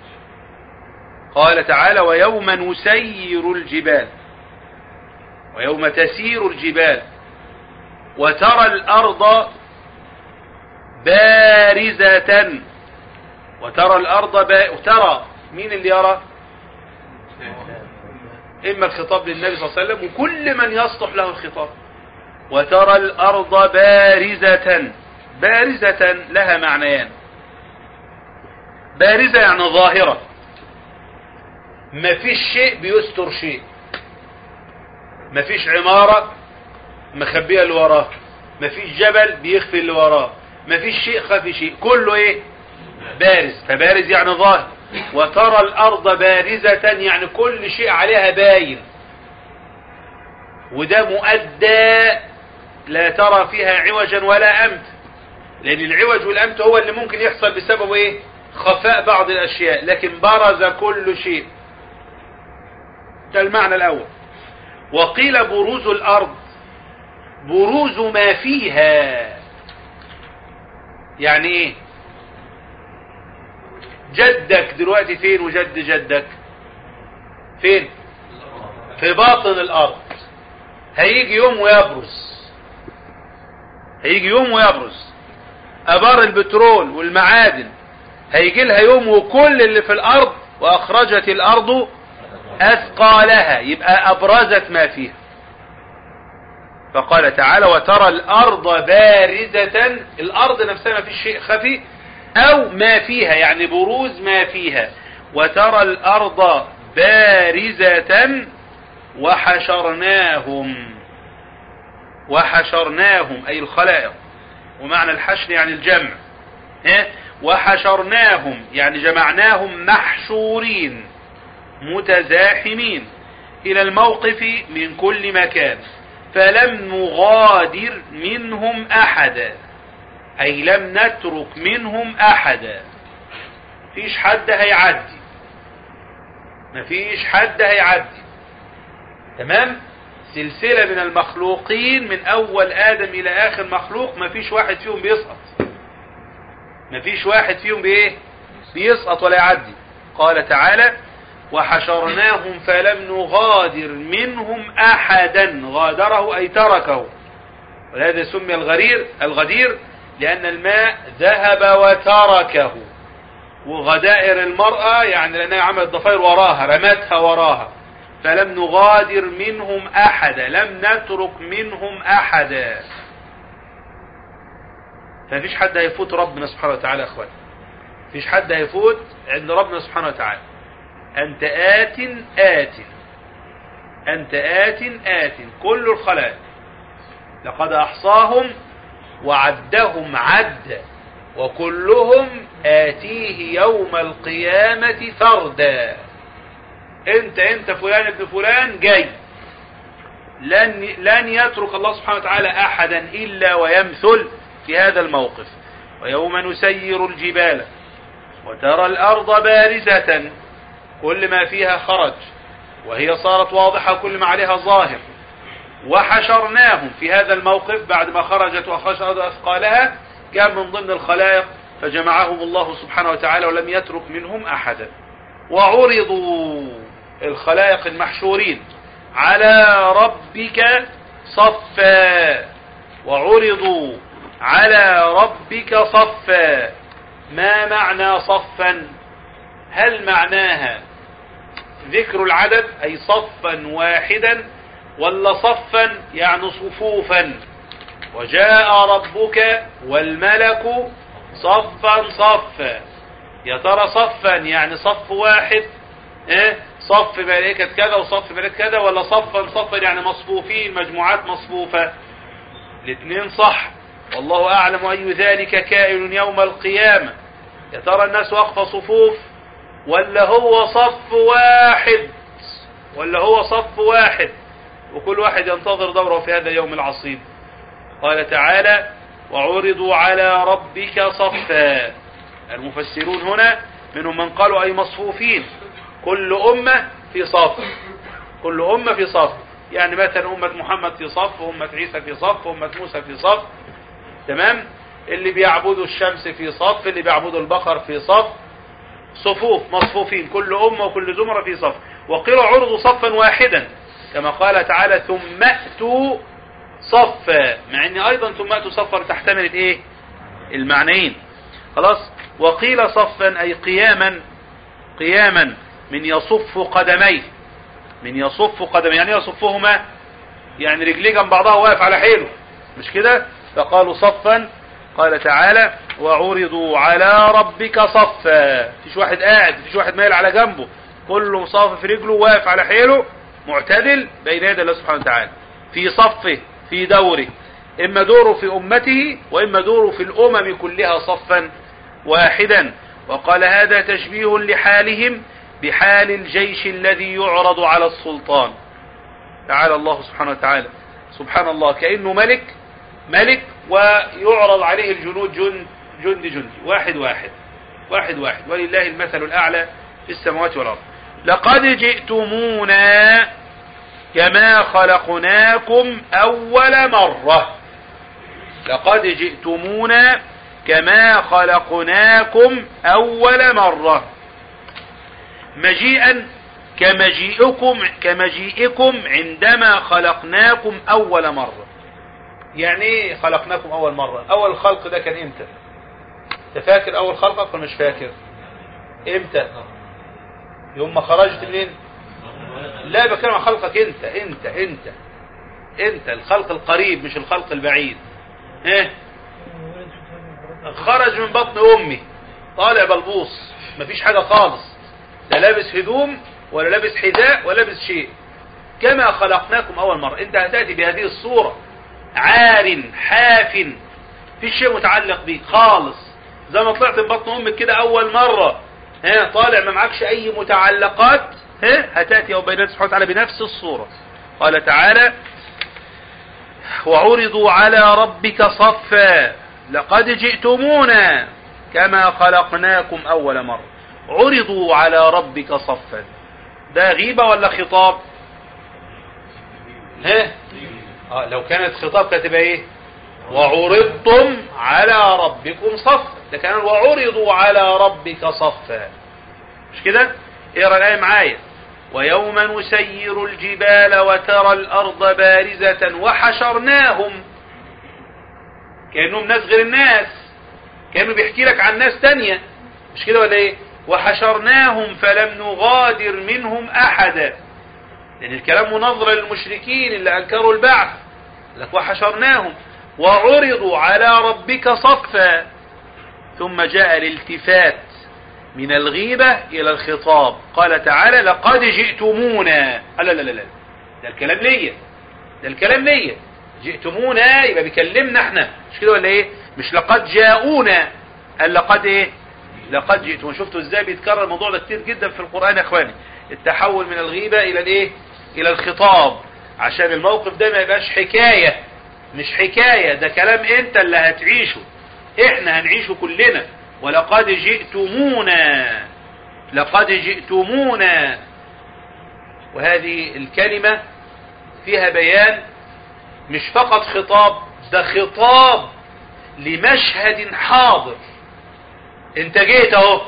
S4: قال تعالى ويوم نسير الجبال ويوم تسير الجبال وترى الأرض بارزة وترى الأرض با... ترى مين اللي يرى إما الخطاب للنبي صلى الله عليه وسلم وكل من يصلح له الخطاب وترى الأرض بارزة بارزة لها معنيان بارزة يعني ظاهرة ما فيش شيء بيستر شيء ما فيش عمارة مخبية اللي وراه ما فيش جبل بيخفي اللي وراه ما فيش شيء خفي شيء كله ايه بارز فبارز يعني ظاهر وترى الأرض بارزة يعني كل شيء عليها باين وده مؤدى لا ترى فيها عوجا ولا أمت لأن العوج والأمت هو اللي ممكن يحصل بسبب إيه خفاء بعض الأشياء لكن برز كل شيء ده المعنى الأول وقيل بروز الأرض بروز ما فيها يعني إيه جدك دلوقتي فين وجد جدك فين في باطن الأرض هيجي يوم ويبرز هيجي يوم ويبرز أبار البترول والمعادن هيجي لها يوم وكل اللي في الأرض وأخرجت الأرض أثقالها يبقى أبرزت ما فيها فقال تعالى وترى الأرض بارزة الأرض نفسها ما فيش شيء خفي أو ما فيها يعني بروز ما فيها وترى الأرض بارزة وحشرناهم وحشرناهم أي الخلائق ومعنى الحشر يعني الجمع إيه؟ وحشرناهم يعني جمعناهم محشورين متزاحمين إلى الموقف من كل مكان فلم نغادر منهم أحدا أي لم نترك منهم أحدا مفيش حد هيعدي مفيش حد هيعدي تمام سلسلة من المخلوقين من أول آدم إلى آخر مخلوق مفيش واحد فيهم بيسقط مفيش واحد فيهم بإيه بيسقط ولا يعدي قال تعالى وحشرناهم فلم نغادر منهم أحدا غادره أي تركه ولهذا سمي الغرير الغدير لأن الماء ذهب وتركه وغدائر المرأة يعني لأنها عملت ضفير وراها رمتها وراها فلم نغادر منهم أحدا لم نترك منهم أحدا فمفيش حد هيفوت ربنا سبحانه وتعالى يا اخوان مفيش حد هيفوت عند ربنا سبحانه وتعالى أنت آت آت أنت آت آت كل الخلائق لقد أحصاهم وعدهم عدا وكلهم آتيه يوم القيامة فردا انت انت فلان ابن فلان جاي لن, لن يترك الله سبحانه وتعالى أحدا إلا ويمثل في هذا الموقف ويوم نسير الجبال وترى الأرض بارزة كل ما فيها خرج وهي صارت واضحة كل ما عليها ظاهر وحشرناهم في هذا الموقف بعد ما خرجت وأخرجت أثقالها كان من ضمن الخلائق فجمعهم الله سبحانه وتعالى ولم يترك منهم أحدا وعرضوا الخلائق المحشورين على ربك صفا وعرضوا على ربك صفا ما معنى صفا هل معناها ذكر العدد أي صفا واحدا ولا صفا يعني صفوفا وجاء ربك والملك صفا صفا يا ترى صفا يعني صف واحد ايه صف ملائكة كذا وصف ملائكة كذا ولا صفا صفا يعني مصفوفين مجموعات مصفوفة الاثنين صح والله أعلم أي ذلك كائن يوم القيامة يا ترى الناس واقفة صفوف ولا هو صف واحد ولا هو صف واحد وكل واحد ينتظر دوره في هذا اليوم العصيب قال تعالى وعرضوا على ربك صفا المفسرون هنا منهم من قالوا أي مصفوفين كل أمة في صف كل أمة في صف يعني مثلا أمة محمد في صف وأمة عيسى في صف وأمة موسى في صف تمام اللي بيعبدوا الشمس في صف اللي بيعبدوا البقر في صف صفوف مصفوفين كل أمة وكل زمرة في صف وقيل عرضوا صفا واحدا كما قال تعالى ثم أتوا صفا مع ان ايضا ثم أتوا صفا تحتمل الايه المعنيين خلاص وقيل صفا اي قياما قياما من يصف قدميه من يصف قدميه يعني يصفهما يعني رجليه جنب بعضها واقف على حيله مش كده فقالوا صفا قال تعالى وعرضوا على ربك صفا فيش واحد قاعد فيش واحد مايل على جنبه كله مصافف رجله واقف على حيله معتدل بين يدي الله سبحانه وتعالى في صفه في دوره إما دوره في أمته وإما دوره في الأمم كلها صفا واحدا وقال هذا تشبيه لحالهم بحال الجيش الذي يعرض على السلطان تعالى الله سبحانه وتعالى سبحان الله كأنه ملك ملك ويعرض عليه الجنود جند جند جندي واحد واحد واحد واحد ولله المثل الأعلى في السماوات والأرض لقد جئتمونا كما خلقناكم أول مرة لقد جئتمونا كما خلقناكم أول مرة مجيئا كمجيئكم كمجيئكم عندما خلقناكم أول مرة يعني ايه خلقناكم أول مرة أول خلق ده كان امتى تفاكر أول خلقك ولا مش فاكر امتى يوم ما خرجت منين لا بكلم عن خلقك انت انت انت انت الخلق القريب مش الخلق البعيد ايه خرج من بطن امي طالع بلبوص مفيش حاجة خالص لا لابس هدوم ولا لابس حذاء ولا لابس شيء كما خلقناكم اول مرة انت هتأتي بهذه الصورة عار حاف في شيء متعلق بيك خالص زي ما طلعت من بطن امك كده اول مرة ها طالع ما معكش اي متعلقات ها هتاتي يوم بين سبحانه وتعالى بنفس الصورة قال تعالى وعرضوا على ربك صفا لقد جئتمونا كما خلقناكم اول مرة عرضوا على ربك صفا ده غيبة ولا خطاب ها آه لو كانت خطاب كانت تبقى ايه وعرضتم على ربكم صفا ده كان وعرضوا على ربك صفا مش كده اقرا الايه معايا ويوم نسير الجبال وترى الارض بارزة وحشرناهم كانهم ناس غير الناس كانوا بيحكي لك عن ناس تانية مش كده ولا ايه وحشرناهم فلم نغادر منهم احدا لان الكلام منظر للمشركين اللي انكروا البعث لك وحشرناهم وعرضوا على ربك صفا ثم جاء الالتفات من الغيبة إلى الخطاب قال تعالى لقد جئتمونا لا لا لا لا ده الكلام ليا ده الكلام ليا جئتمونا يبقى بيكلمنا احنا مش كده ولا ايه مش لقد جاءونا قال لقد ايه لقد جئتم شفتوا ازاي بيتكرر الموضوع ده كتير جدا في القرآن يا اخواني التحول من الغيبة الى الايه الى الخطاب عشان الموقف ده ما يبقاش حكاية مش حكاية ده كلام انت اللي هتعيشه احنا هنعيشه كلنا ولقد جئتمونا لقد جئتمونا وهذه الكلمة فيها بيان مش فقط خطاب ده خطاب لمشهد حاضر انت جيت اهو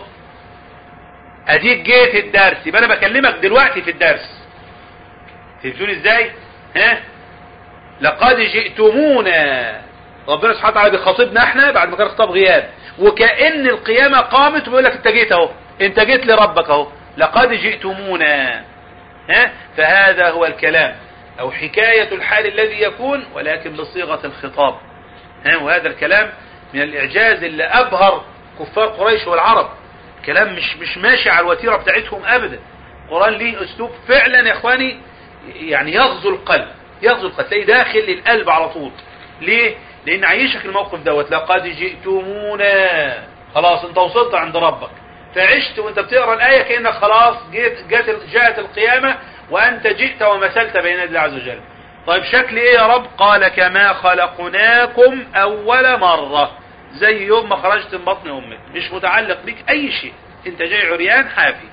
S4: اديك جيت الدرس يبقى انا بكلمك دلوقتي في الدرس فهمتوني ازاي ها لقد جئتمونا ربنا سبحانه وتعالى بيخاطبنا احنا بعد ما كان خطاب غياب وكأن القيامة قامت وبيقول لك انت جيت اهو انت جيت لربك اهو لقد جئتمونا ها فهذا هو الكلام او حكاية الحال الذي يكون ولكن بصيغة الخطاب ها وهذا الكلام من الاعجاز اللي ابهر كفار قريش والعرب كلام مش مش ماشي على الوتيرة بتاعتهم ابدا القرآن ليه اسلوب فعلا يا اخواني يعني يغزو القلب يغزو القلب تلاقيه داخل للقلب على طول ليه لان عيشك الموقف دوت لقد جئتمونا خلاص انت وصلت عند ربك فعشت وانت بتقرا الايه كانك خلاص جيت جات جاءت القيامه وانت جئت ومثلت بين يدي الله عز وجل طيب شكل ايه يا رب قال كما خلقناكم اول مره زي يوم ما خرجت من بطن امك مش متعلق بك اي شيء انت جاي عريان حافي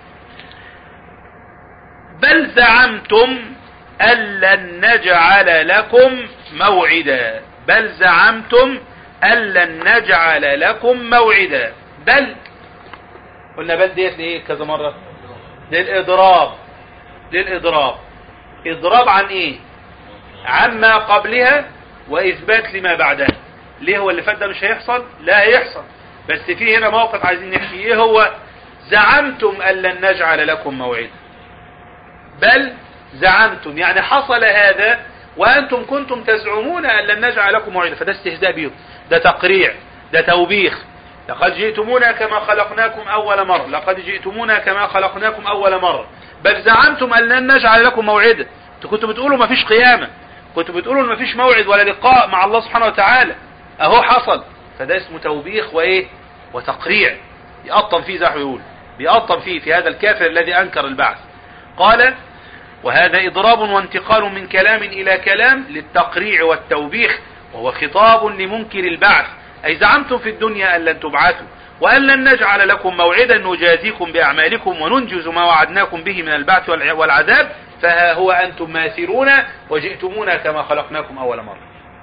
S4: بل زعمتم أن لن نجعل لكم موعدا بل زعمتم أن لن نجعل لكم موعدا بل قلنا بل ديت لإيه كذا مرة للإضراب للإضراب إضراب عن إيه عما قبلها وإثبات لما بعدها ليه هو اللي فات ده مش هيحصل لا هيحصل بس في هنا موقف عايزين نحكي ايه هو زعمتم أن لن نجعل لكم موعدا بل زعمتم يعني حصل هذا وأنتم كنتم تزعمون أن لن نجعل لكم موعدا فده استهزاء بهم ده تقريع ده توبيخ لقد جئتمونا كما خلقناكم أول مرة لقد جئتمونا كما خلقناكم أول مرة بل زعمتم أن لن نجعل لكم موعدا انتوا كنتوا بتقولوا ما فيش قيامة كنتوا بتقولوا ما فيش موعد ولا لقاء مع الله سبحانه وتعالى اهو حصل فده اسمه توبيخ وايه وتقريع يقطم فيه زي ما بيقول بيقطم فيه في هذا الكافر الذي انكر البعث قال وهذا اضراب وانتقال من كلام الى كلام للتقريع والتوبيخ وهو خطاب لمنكر البعث اي زعمتم في الدنيا ان لن تبعثوا وأن لن نجعل لكم موعدا نجازيكم بأعمالكم وننجز ما وعدناكم به من البعث والعذاب فها هو أنتم ماثرون وجئتمونا كما خلقناكم أول مرة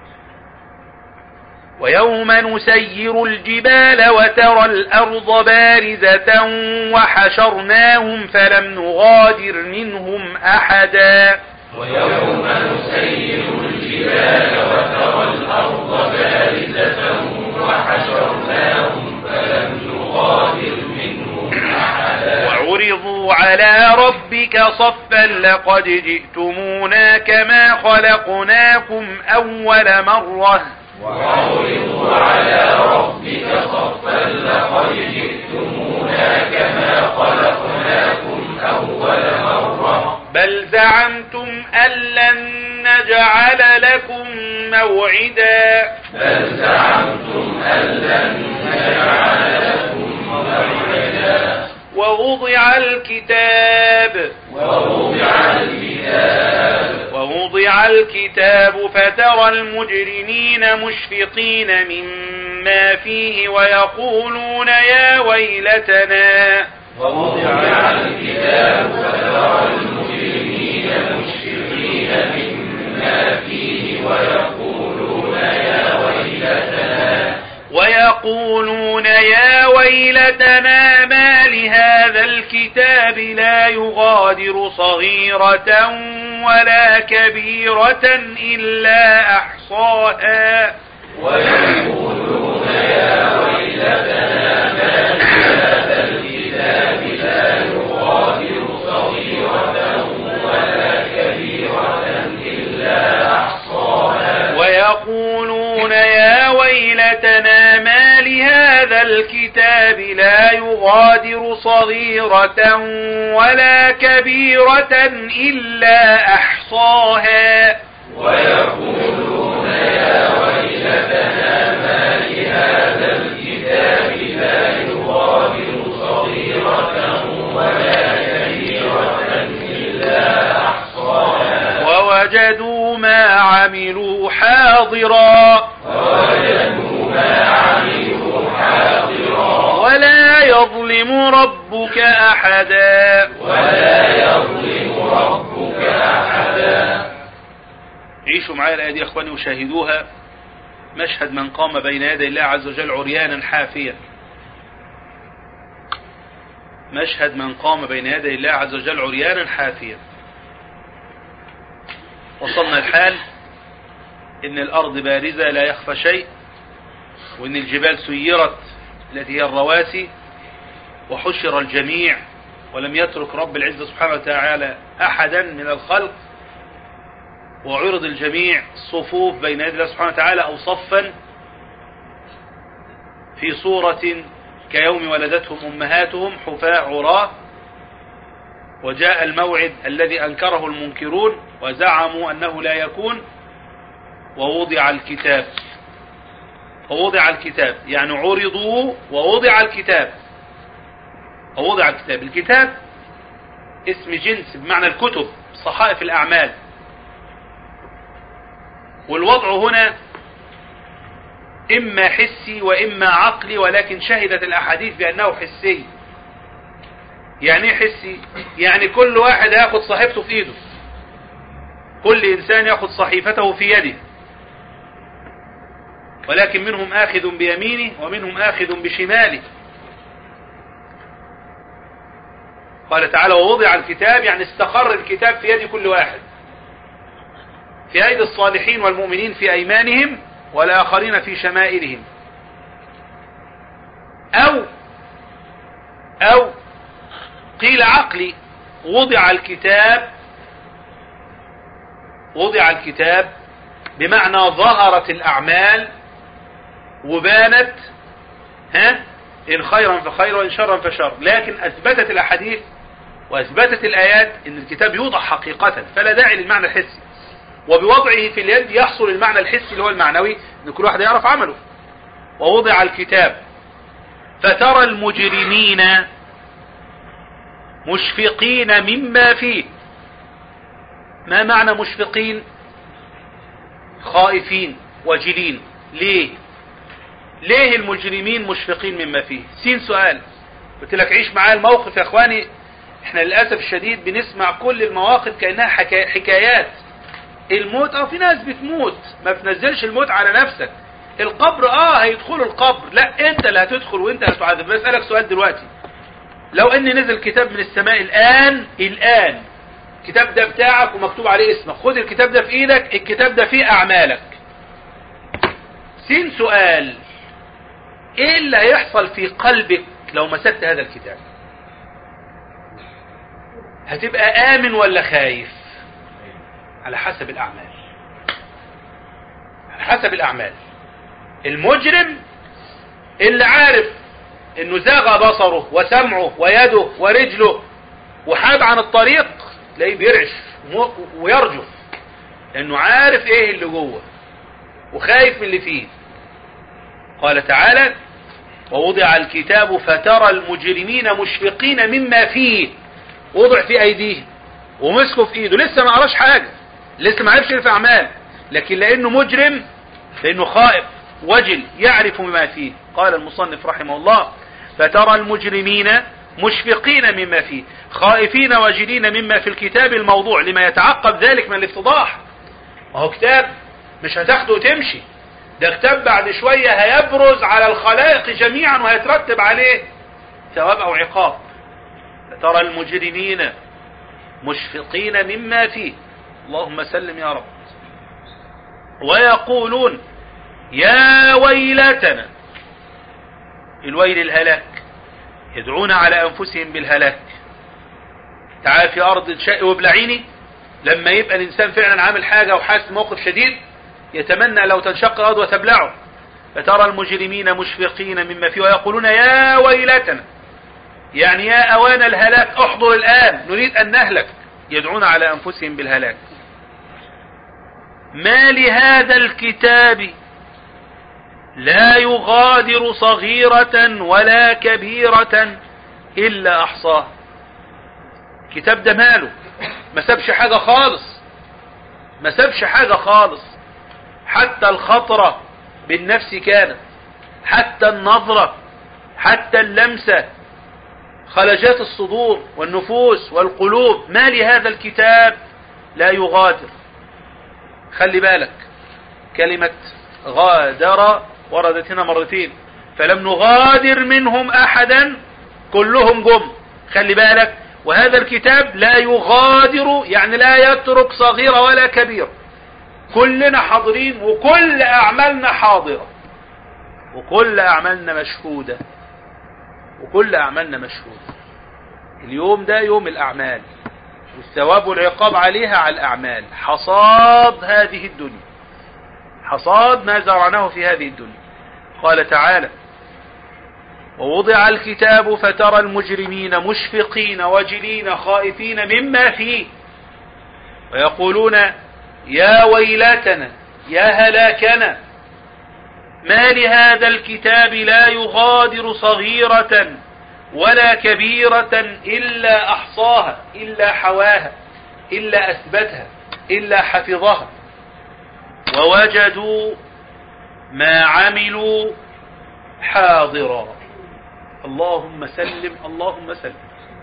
S4: ويوم نسير الجبال وترى الأرض بارزة وحشرناهم فلم نغادر منهم أحدا
S5: ويوم نسير الجبال وترى الأرض بارزة وحشرناهم فلم نغادر منهم أحدا
S4: وعرضوا على ربك صفا لقد جئتمونا كما خلقناكم أول مرة
S5: وعرضوا على ربك صفا لقد جئتمونا كما خلقناكم أول مرة
S4: بل زعمتم أن لن نجعل لكم موعدا
S5: بل زعمتم أن لن نجعل
S4: ووضع الكتاب
S5: ووضع الكتاب
S4: ووضع الكتاب فترى المجرمين مشفقين مما فيه ويقولون يا ويلتنا
S5: ووضع الكتاب فترى المجرمين مشفقين مما فيه ويقولون يا ويلتنا
S4: ويقولون يا ويلتنا ما لهذا الكتاب لا يغادر صغيرة ولا كبيرة إلا أحصاها
S5: ويقولون يا ويلتنا ما لهذا الكتاب لا يغادر صغيرة ولا كبيرة إلا أحصاها
S4: ويقولون يا ويلتنا ما لهذا الكتاب لا يغادر صغيرة ولا كبيرة إلا أحصاها
S5: ويقولون يا ويلتنا ما لهذا الكتاب لا يغادر صغيرة ولا كبيرة إلا أحصاها
S4: ووجدوا ما عملوا حاضرا
S5: ووجدوا ما عملوا حاضرا
S4: ولا يظلم ربك أحدا
S5: ولا يظلم ربك أحدا
S4: عيشوا معايا الآية دي يا أخواني وشاهدوها مشهد من قام بين يدي الله عز وجل عريانا حافيا مشهد من قام بين يدي الله عز وجل عريانا حافيا وصلنا الحال ان الارض بارزة لا يخفى شيء وان الجبال سيرت التي هي الرواسي وحشر الجميع ولم يترك رب العزة سبحانه وتعالى احدا من الخلق وعرض الجميع صفوف بين يدي الله سبحانه وتعالى او صفا في صورة كيوم ولدتهم امهاتهم حفاة عراة وجاء الموعد الذي انكره المنكرون وزعموا انه لا يكون ووضع الكتاب ووضع الكتاب يعني عرضوا ووضع الكتاب ووضع الكتاب الكتاب اسم جنس بمعنى الكتب صحائف الأعمال والوضع هنا إما حسي وإما عقلي ولكن شهدت الأحاديث بأنه حسي يعني ايه حسي يعني كل واحد ياخد صحيفته في ايده كل انسان ياخد صحيفته في يده ولكن منهم آخذ بيمينه ومنهم آخذ بشماله قال تعالى ووضع الكتاب يعني استقر الكتاب في يد كل واحد في أيدي الصالحين والمؤمنين في أيمانهم والآخرين في شمائلهم أو أو قيل عقلي وضع الكتاب وضع الكتاب بمعنى ظهرت الأعمال وبانت ها إن خيرا فخير وإن شرا فشر لكن أثبتت الأحاديث وأثبتت الآيات إن الكتاب يوضع حقيقة فلا داعي للمعنى الحسي وبوضعه في اليد يحصل المعنى الحسي اللي هو المعنوي إن كل واحد يعرف عمله ووضع الكتاب فترى المجرمين مشفقين مما فيه ما معنى مشفقين خائفين وجلين ليه ليه المجرمين مشفقين مما فيه سين سؤال قلت لك عيش معايا الموقف يا اخواني احنا للأسف الشديد بنسمع كل المواقف كأنها حكا... حكايات الموت اه في ناس بتموت ما بتنزلش الموت على نفسك القبر اه هيدخلوا القبر لا انت اللي هتدخل وانت اللي هتعذب بسألك سؤال دلوقتي لو ان نزل كتاب من السماء الان الان الكتاب ده بتاعك ومكتوب عليه اسمك خد الكتاب ده في ايدك الكتاب ده فيه اعمالك سين سؤال ايه اللي هيحصل في قلبك لو مسكت هذا الكتاب هتبقى امن ولا خايف على حسب الاعمال على حسب الاعمال المجرم اللي عارف انه زاغ بصره وسمعه ويده ورجله وحاب عن الطريق تلاقيه بيرعش ويرجف لانه عارف ايه اللي جوه وخايف من اللي فيه قال تعالى ووضع الكتاب فترى المجرمين مشفقين مما فيه وضع في ايديهم ومسكوا في ايده لسه ما قراش حاجه لسه ما عرفش في اعمال لكن لانه مجرم لانه خائف وجل يعرف ما فيه قال المصنف رحمه الله فترى المجرمين مشفقين مما فيه خائفين وجلين مما في الكتاب الموضوع لما يتعقب ذلك من الافتضاح وهو كتاب مش هتاخده وتمشي ده كتاب بعد شوية هيبرز على الخلائق جميعا وهيترتب عليه ثواب او عقاب فترى المجرمين مشفقين مما فيه اللهم سلم يا رب ويقولون يا ويلتنا الويل الهلاك يدعون على أنفسهم بالهلاك تعال في أرض شق وبلعيني لما يبقى الإنسان فعلا عامل حاجة وحاسس موقف شديد يتمنى لو تنشق الأرض وتبلعه فترى المجرمين مشفقين مما فيه ويقولون يا ويلتنا يعني يا أوان الهلاك احضر الآن نريد أن نهلك يدعون على أنفسهم بالهلاك ما لهذا الكتاب لا يغادر صغيرة ولا كبيرة إلا أحصاها كتاب ده ماله ما سابش حاجة خالص ما سابش حاجة خالص حتى الخطرة بالنفس كانت حتى النظرة حتى اللمسة خلجات الصدور والنفوس والقلوب ما لهذا الكتاب لا يغادر خلي بالك كلمة غادر وردت هنا مرتين فلم نغادر منهم أحدا كلهم جم خلي بالك وهذا الكتاب لا يغادر يعني لا يترك صغيرة ولا كبيرة كلنا حاضرين وكل أعمالنا حاضرة وكل أعمالنا مشهودة وكل أعمالنا مشهودة اليوم ده يوم الأعمال والثواب والعقاب عليها على الأعمال حصاد هذه الدنيا حصاد ما زرعناه في هذه الدنيا قال تعالى ووضع الكتاب فترى المجرمين مشفقين وجلين خائفين مما فيه ويقولون يا ويلاتنا يا هلاكنا ما لهذا الكتاب لا يغادر صغيرة ولا كبيرة إلا أحصاها إلا حواها إلا أثبتها إلا حفظها ووجدوا ما عملوا حاضرا اللهم سلم اللهم سلم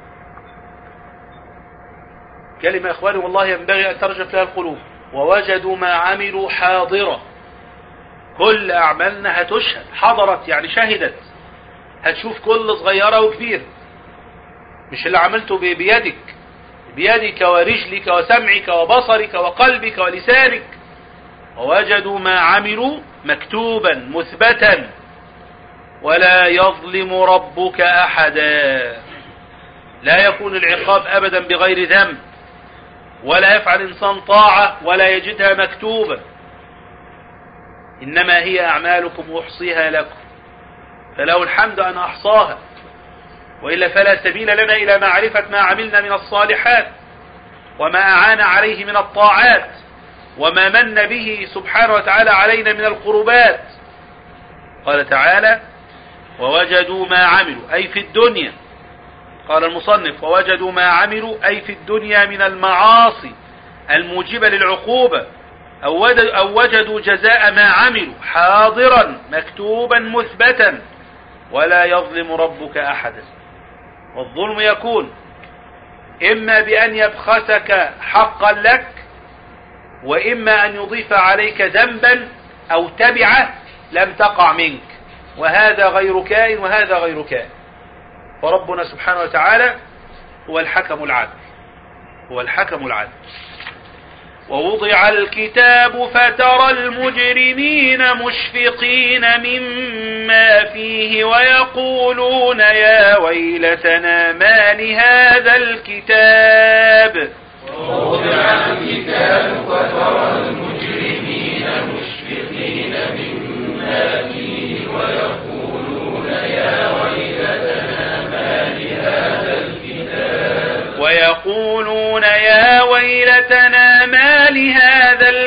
S4: كلمة يا إخواني والله ينبغي أن ترجف لها القلوب ووجدوا ما عملوا حاضرا كل أعمالنا هتشهد حضرت يعني شهدت هتشوف كل صغيرة وكبيرة مش اللي عملته بيدك بيدك ورجلك وسمعك وبصرك وقلبك ولسانك ووجدوا ما عملوا مكتوبا مثبتا ولا يظلم ربك أحدا لا يكون العقاب أبدا بغير ذنب ولا يفعل إنسان طاعة ولا يجدها مكتوبة إنما هي أعمالكم أحصيها لكم فله الحمد أن أحصاها وإلا فلا سبيل لنا إلى معرفة ما عملنا من الصالحات وما أعان عليه من الطاعات وما من به سبحانه وتعالى علينا من القربات قال تعالى ووجدوا ما عملوا أي في الدنيا قال المصنف ووجدوا ما عملوا أي في الدنيا من المعاصي الموجبة للعقوبة أو أو وجدوا جزاء ما عملوا حاضرا مكتوبا مثبتا ولا يظلم ربك أحدا والظلم يكون إما بأن يبخسك حقا لك وإما أن يضيف عليك ذنبا أو تبعة لم تقع منك وهذا غير كائن وهذا غير كائن فربنا سبحانه وتعالى هو الحكم العدل هو الحكم العدل ووضع الكتاب فترى المجرمين مشفقين مما فيه ويقولون يا ويلتنا ما لهذا الكتاب
S5: ووضع الكتاب فترى المجرمين مشفقين مما فيه ويقولون يا ويلتنا ما لهذا الكتاب
S4: ويقولون يا ويلتنا ما لهذا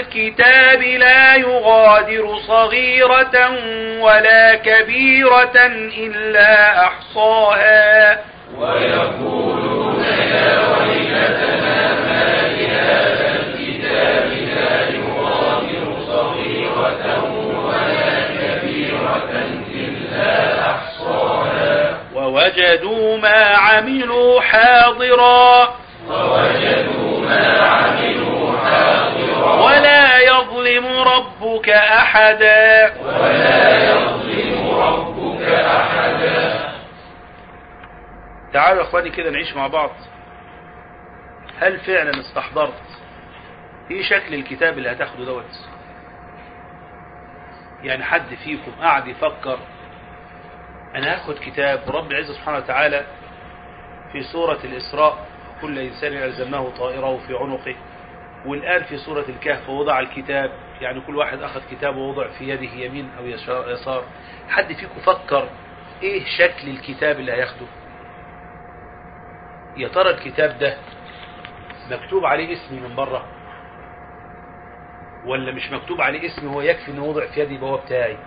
S6: الكتاب لا يغادر صغيرة ولا كبيرة إلا أحصاها
S5: ويقولون يا ويلتنا ما لهذا الكتاب لا يغادر صغيرة ولا كبيرة إلا أحصاها
S6: ووجدوا ما عملوا حاضرا
S5: ووجدوا ما عملوا حاضرا
S6: ولا يظلم ربك أحدا
S5: ولا يظلم ربك أحدا
S6: تعالوا يا اخواني كده نعيش مع بعض هل فعلا استحضرت ايه شكل الكتاب اللي هتاخده دوت يعني حد فيكم قاعد يفكر انا هاخد كتاب رب العزة سبحانه وتعالى في سورة الاسراء كل انسان يلزمناه طائره في عنقه والان في سورة الكهف وضع الكتاب يعني كل واحد اخذ كتابه ووضع في يده يمين او يشار- يسار حد فيكم فكر ايه شكل الكتاب اللي هياخده يا ترى الكتاب ده مكتوب عليه اسمي من بره ولا مش مكتوب عليه اسمي هو يكفي انه وضع في يدي يبقى هو بتاعي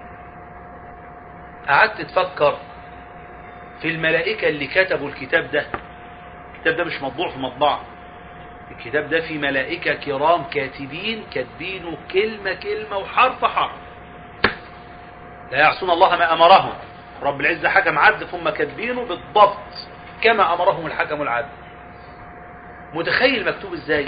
S6: قعدت تفكر في الملائكة اللي كتبوا الكتاب ده الكتاب ده مش مطبوع في مطبعة الكتاب ده في ملائكة كرام كاتبين كاتبينه كلمة كلمة وحرف حرف لا يعصون الله ما أمرهم رب العزة حكم عدل ثم كاتبينه بالضبط كما أمرهم الحكم العدل متخيل مكتوب ازاي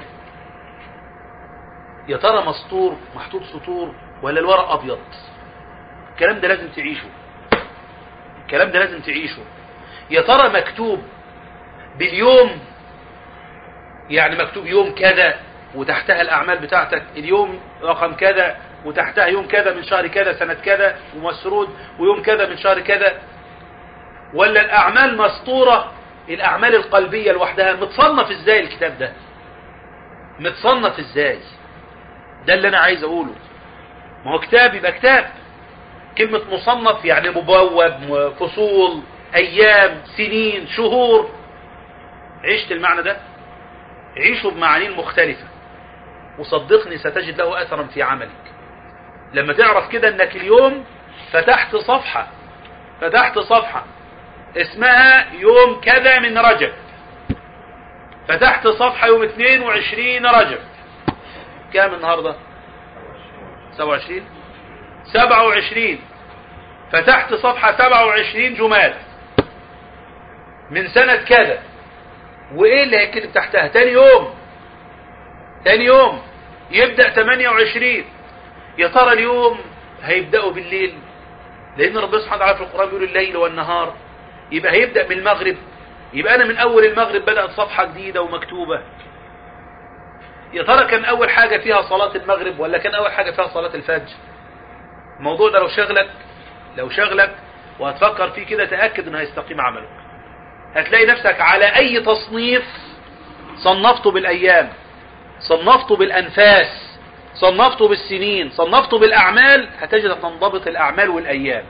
S6: يا ترى مسطور محطوط سطور ولا الورق أبيض الكلام ده لازم تعيشه الكلام ده لازم تعيشه يا ترى مكتوب باليوم يعني مكتوب يوم كذا وتحتها الأعمال بتاعتك اليوم رقم كذا وتحتها يوم كذا من شهر كذا سنة كذا ومسرود ويوم كذا من شهر كذا ولا الأعمال مسطورة الأعمال القلبية لوحدها متصنف ازاي الكتاب ده متصنف ازاي ده اللي أنا عايز أقوله ما هو كتاب يبقى كتاب كلمة مصنف يعني مبوب م- فصول أيام سنين شهور عشت المعنى ده عيشه بمعاني مختلفة وصدقني ستجد له أثرا في عملك لما تعرف كده أنك اليوم فتحت صفحة فتحت صفحة اسمها يوم كذا من رجب فتحت صفحة يوم 22 رجب كام النهاردة 27 27 فتحت صفحة 27 جماد من سنة كذا وايه اللي هيكتب تحتها تاني يوم تاني يوم يبدأ 28 يا ترى اليوم هيبدأوا بالليل لأن ربنا سبحانه وتعالى في القرآن بيقول الليل والنهار يبقى هيبدأ من المغرب يبقى أنا من أول المغرب بدأت صفحة جديدة ومكتوبة يا ترى كان أول حاجة فيها صلاة المغرب ولا كان أول حاجة فيها صلاة الفجر الموضوع ده لو شغلك لو شغلك وهتفكر فيه كده تأكد انه هيستقيم عملك هتلاقي نفسك على اي تصنيف صنفته بالايام صنفته بالانفاس صنفته بالسنين صنفته بالاعمال هتجد هتنضبط الاعمال والايام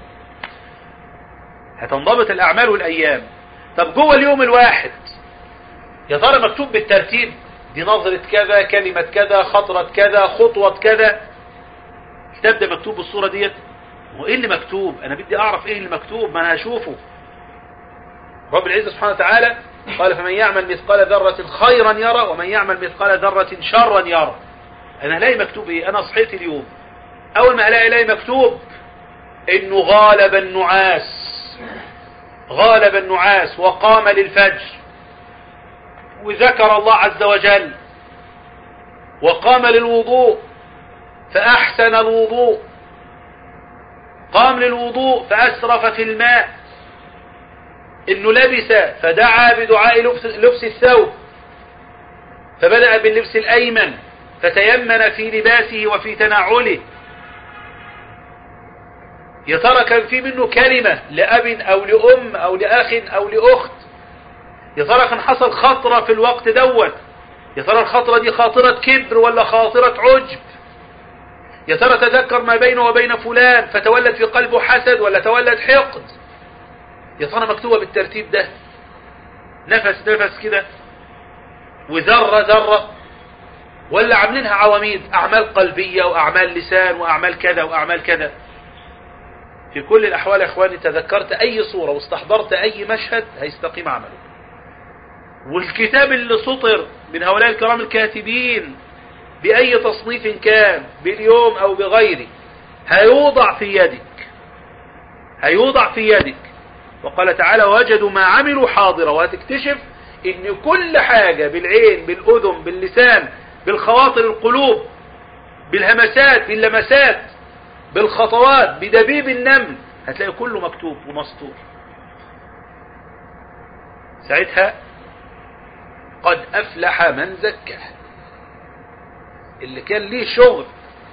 S6: هتنضبط الاعمال والايام طب جوه اليوم الواحد يا ترى مكتوب بالترتيب دي نظرة كذا كلمة كذا خطرة كذا خطوة كذا الكتاب ده مكتوب بالصورة ديت وايه اللي مكتوب انا بدي اعرف ايه اللي مكتوب ما انا هشوفه رب العزة سبحانه وتعالى قال فمن يعمل مثقال ذرة خيرا يرى ومن يعمل مثقال ذرة شرا يرى انا هلاقي مكتوب ايه انا صحيت اليوم اول ما الاقي الاقي مكتوب انه غالب النعاس غالب النعاس وقام للفجر وذكر الله عز وجل وقام للوضوء فأحسن الوضوء قام للوضوء فأسرف في الماء إنه لبس فدعا بدعاء لبس, لبس الثوب فبدأ باللبس الأيمن فتيمن في لباسه وفي تنعله يا ترى كان في منه كلمة لأب أو لأم أو لأخ أو لأخت يا ترى كان حصل خطرة في الوقت دوت يا ترى الخطرة دي خاطرة كبر ولا خاطرة عجب يا ترى تذكر ما بينه وبين فلان فتولد في قلبه حسد ولا تولد حقد يا ترى مكتوبة بالترتيب ده نفس نفس كده وذرة ذرة ولا عاملينها عواميد أعمال قلبية وأعمال لسان وأعمال كذا وأعمال كذا في كل الأحوال يا إخواني تذكرت أي صورة واستحضرت أي مشهد هيستقيم عمله والكتاب اللي سطر من هؤلاء الكرام الكاتبين بأي تصنيف كان باليوم أو بغيره هيوضع في يدك هيوضع في يدك وقال تعالى وجدوا ما عملوا حاضرة وهتكتشف ان كل حاجة بالعين بالأذن باللسان بالخواطر القلوب بالهمسات باللمسات بالخطوات بدبيب النمل هتلاقي كله مكتوب ومسطور ساعتها قد أفلح من زكاه اللي كان ليه شغل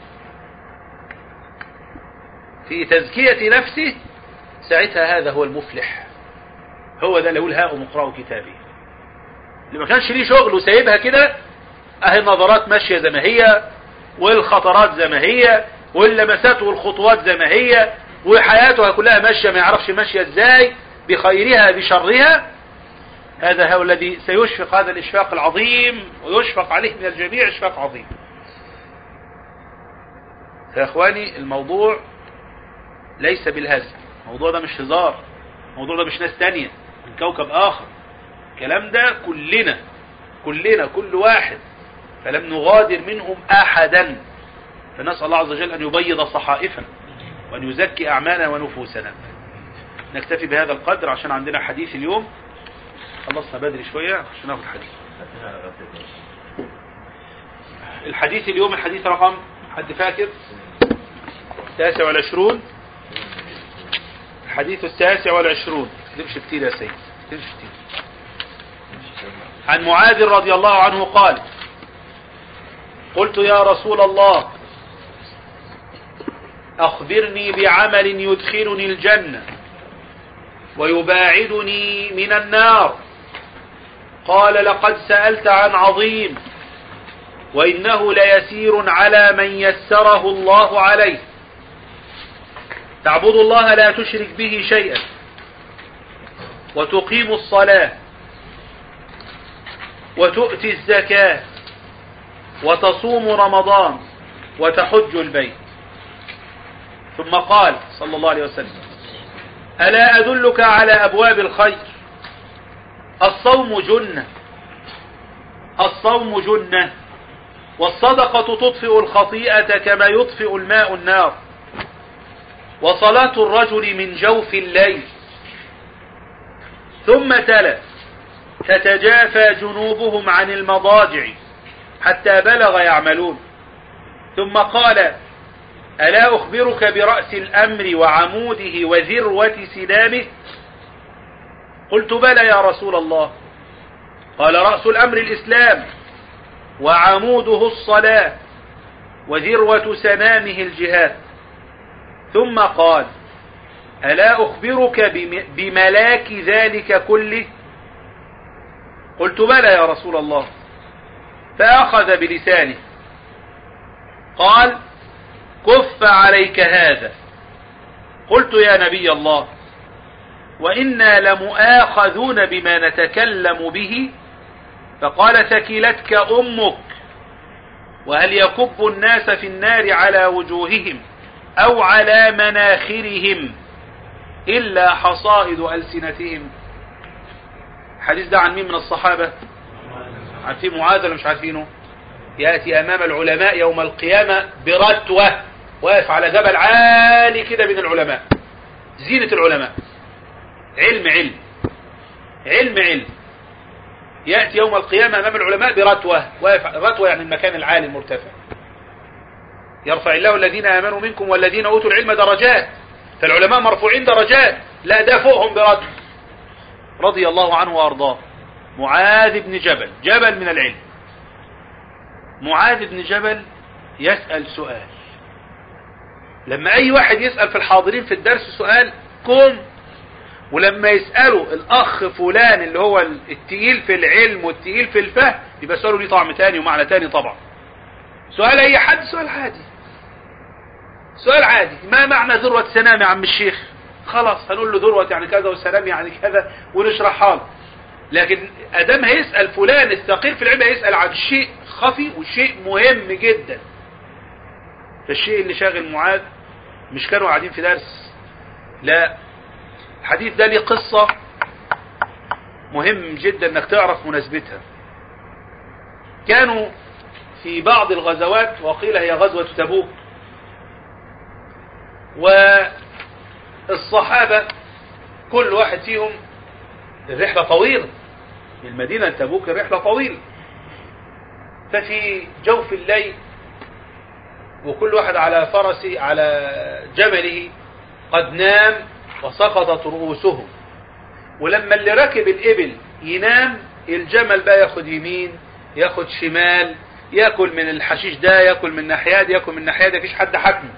S6: في تزكية نفسه ساعتها هذا هو المفلح هو ده اللي يقول هاؤم اقرأوا كتابي اللي ما كانش ليه شغل وسايبها كده اهي النظرات ماشية زي ما هي والخطرات زي ما هي واللمسات والخطوات زي ما هي وحياتها كلها ماشية ما يعرفش ماشية ازاي بخيرها بشرها هذا هو الذي سيشفق هذا الإشفاق العظيم ويشفق عليه من الجميع إشفاق عظيم يا إخواني الموضوع ليس بالهزل الموضوع ده مش هزار الموضوع ده مش ناس تانية من كوكب آخر الكلام ده كلنا كلنا كل واحد فلم نغادر منهم أحدا فنسأل الله عز وجل أن يبيض صحائفنا وأن يزكي أعمالنا ونفوسنا نكتفي بهذا القدر عشان عندنا حديث اليوم خلصنا بدري شوية عشان ناخد حديث الحديث اليوم الحديث رقم حد فاكر التاسع والعشرون الحديث التاسع والعشرون تمشي كتير يا سيد تمشي كتير عن معاذ رضي الله عنه قال قلت يا رسول الله أخبرني بعمل يدخلني الجنة ويباعدني من النار قال لقد سألت عن عظيم وإنه ليسير على من يسره الله عليه تعبد الله لا تشرك به شيئا وتقيم الصلاة وتؤتي الزكاة وتصوم رمضان وتحج البيت ثم قال صلى الله عليه وسلم ألا أدلك على أبواب الخير الصوم جنة الصوم جنة والصدقة تطفئ الخطيئة كما يطفئ الماء النار وصلاة الرجل من جوف الليل ثم تلا تتجافى جنوبهم عن المضاجع حتى بلغ يعملون ثم قال ألا أخبرك برأس الأمر وعموده وذروة سلامه قلت بلى يا رسول الله قال رأس الأمر الإسلام وعموده الصلاة وذروة سنامه الجهاد ثم قال ألا أخبرك بملاك ذلك كله قلت بلى يا رسول الله فأخذ بلسانه قال كف عليك هذا قلت يا نبي الله وإنا لمؤاخذون بما نتكلم به فقال ثكلتك أمك وهل يكب الناس في النار على وجوههم أو على مناخرهم إلا حصائد ألسنتهم الحديث ده عن مين من الصحابة عارفين معاذ ولا مش عارفينه يأتي أمام العلماء يوم القيامة برتوة واقف على جبل عالي كده من العلماء زينة العلماء علم علم علم علم يأتي يوم القيامة أمام العلماء برتوة واقف رتوة يعني المكان العالي المرتفع يرفع الله الذين آمنوا منكم والذين أوتوا العلم درجات فالعلماء مرفوعين درجات لا ده فوقهم برتوة رضي الله عنه وأرضاه معاذ بن جبل جبل من العلم معاذ بن جبل يسأل سؤال لما أي واحد يسأل في الحاضرين في الدرس سؤال كم ولما يسأله الأخ فلان اللي هو التقيل في العلم والتقيل في الفهم يبقى سؤاله ليه طعم تاني ومعنى تاني طبعا سؤال أي حد سؤال عادي سؤال عادي ما معنى ذروة سنام يا عم الشيخ خلاص هنقول له ذروة يعني كذا والسلام يعني كذا ونشرحها له لكن ادام هيسأل فلان الثقيل في العلم هيسأل عن شيء خفي وشيء مهم جدا فالشيء اللي شاغل معاذ مش كانوا قاعدين في درس لا الحديث ده ليه قصة مهم جدا انك تعرف مناسبتها كانوا في بعض الغزوات وقيل هي غزوة تبوك والصحابة كل واحد فيهم الرحلة طويلة من المدينة لتبوك الرحلة طويلة ففي جوف الليل وكل واحد على فرسه على جمله قد نام وسقطت رؤوسهم ولما اللي راكب الإبل ينام الجمل بقى ياخد يمين ياخد شمال ياكل من الحشيش ده ياكل من ناحية دي ياكل من ناحية دي مفيش حد حكمه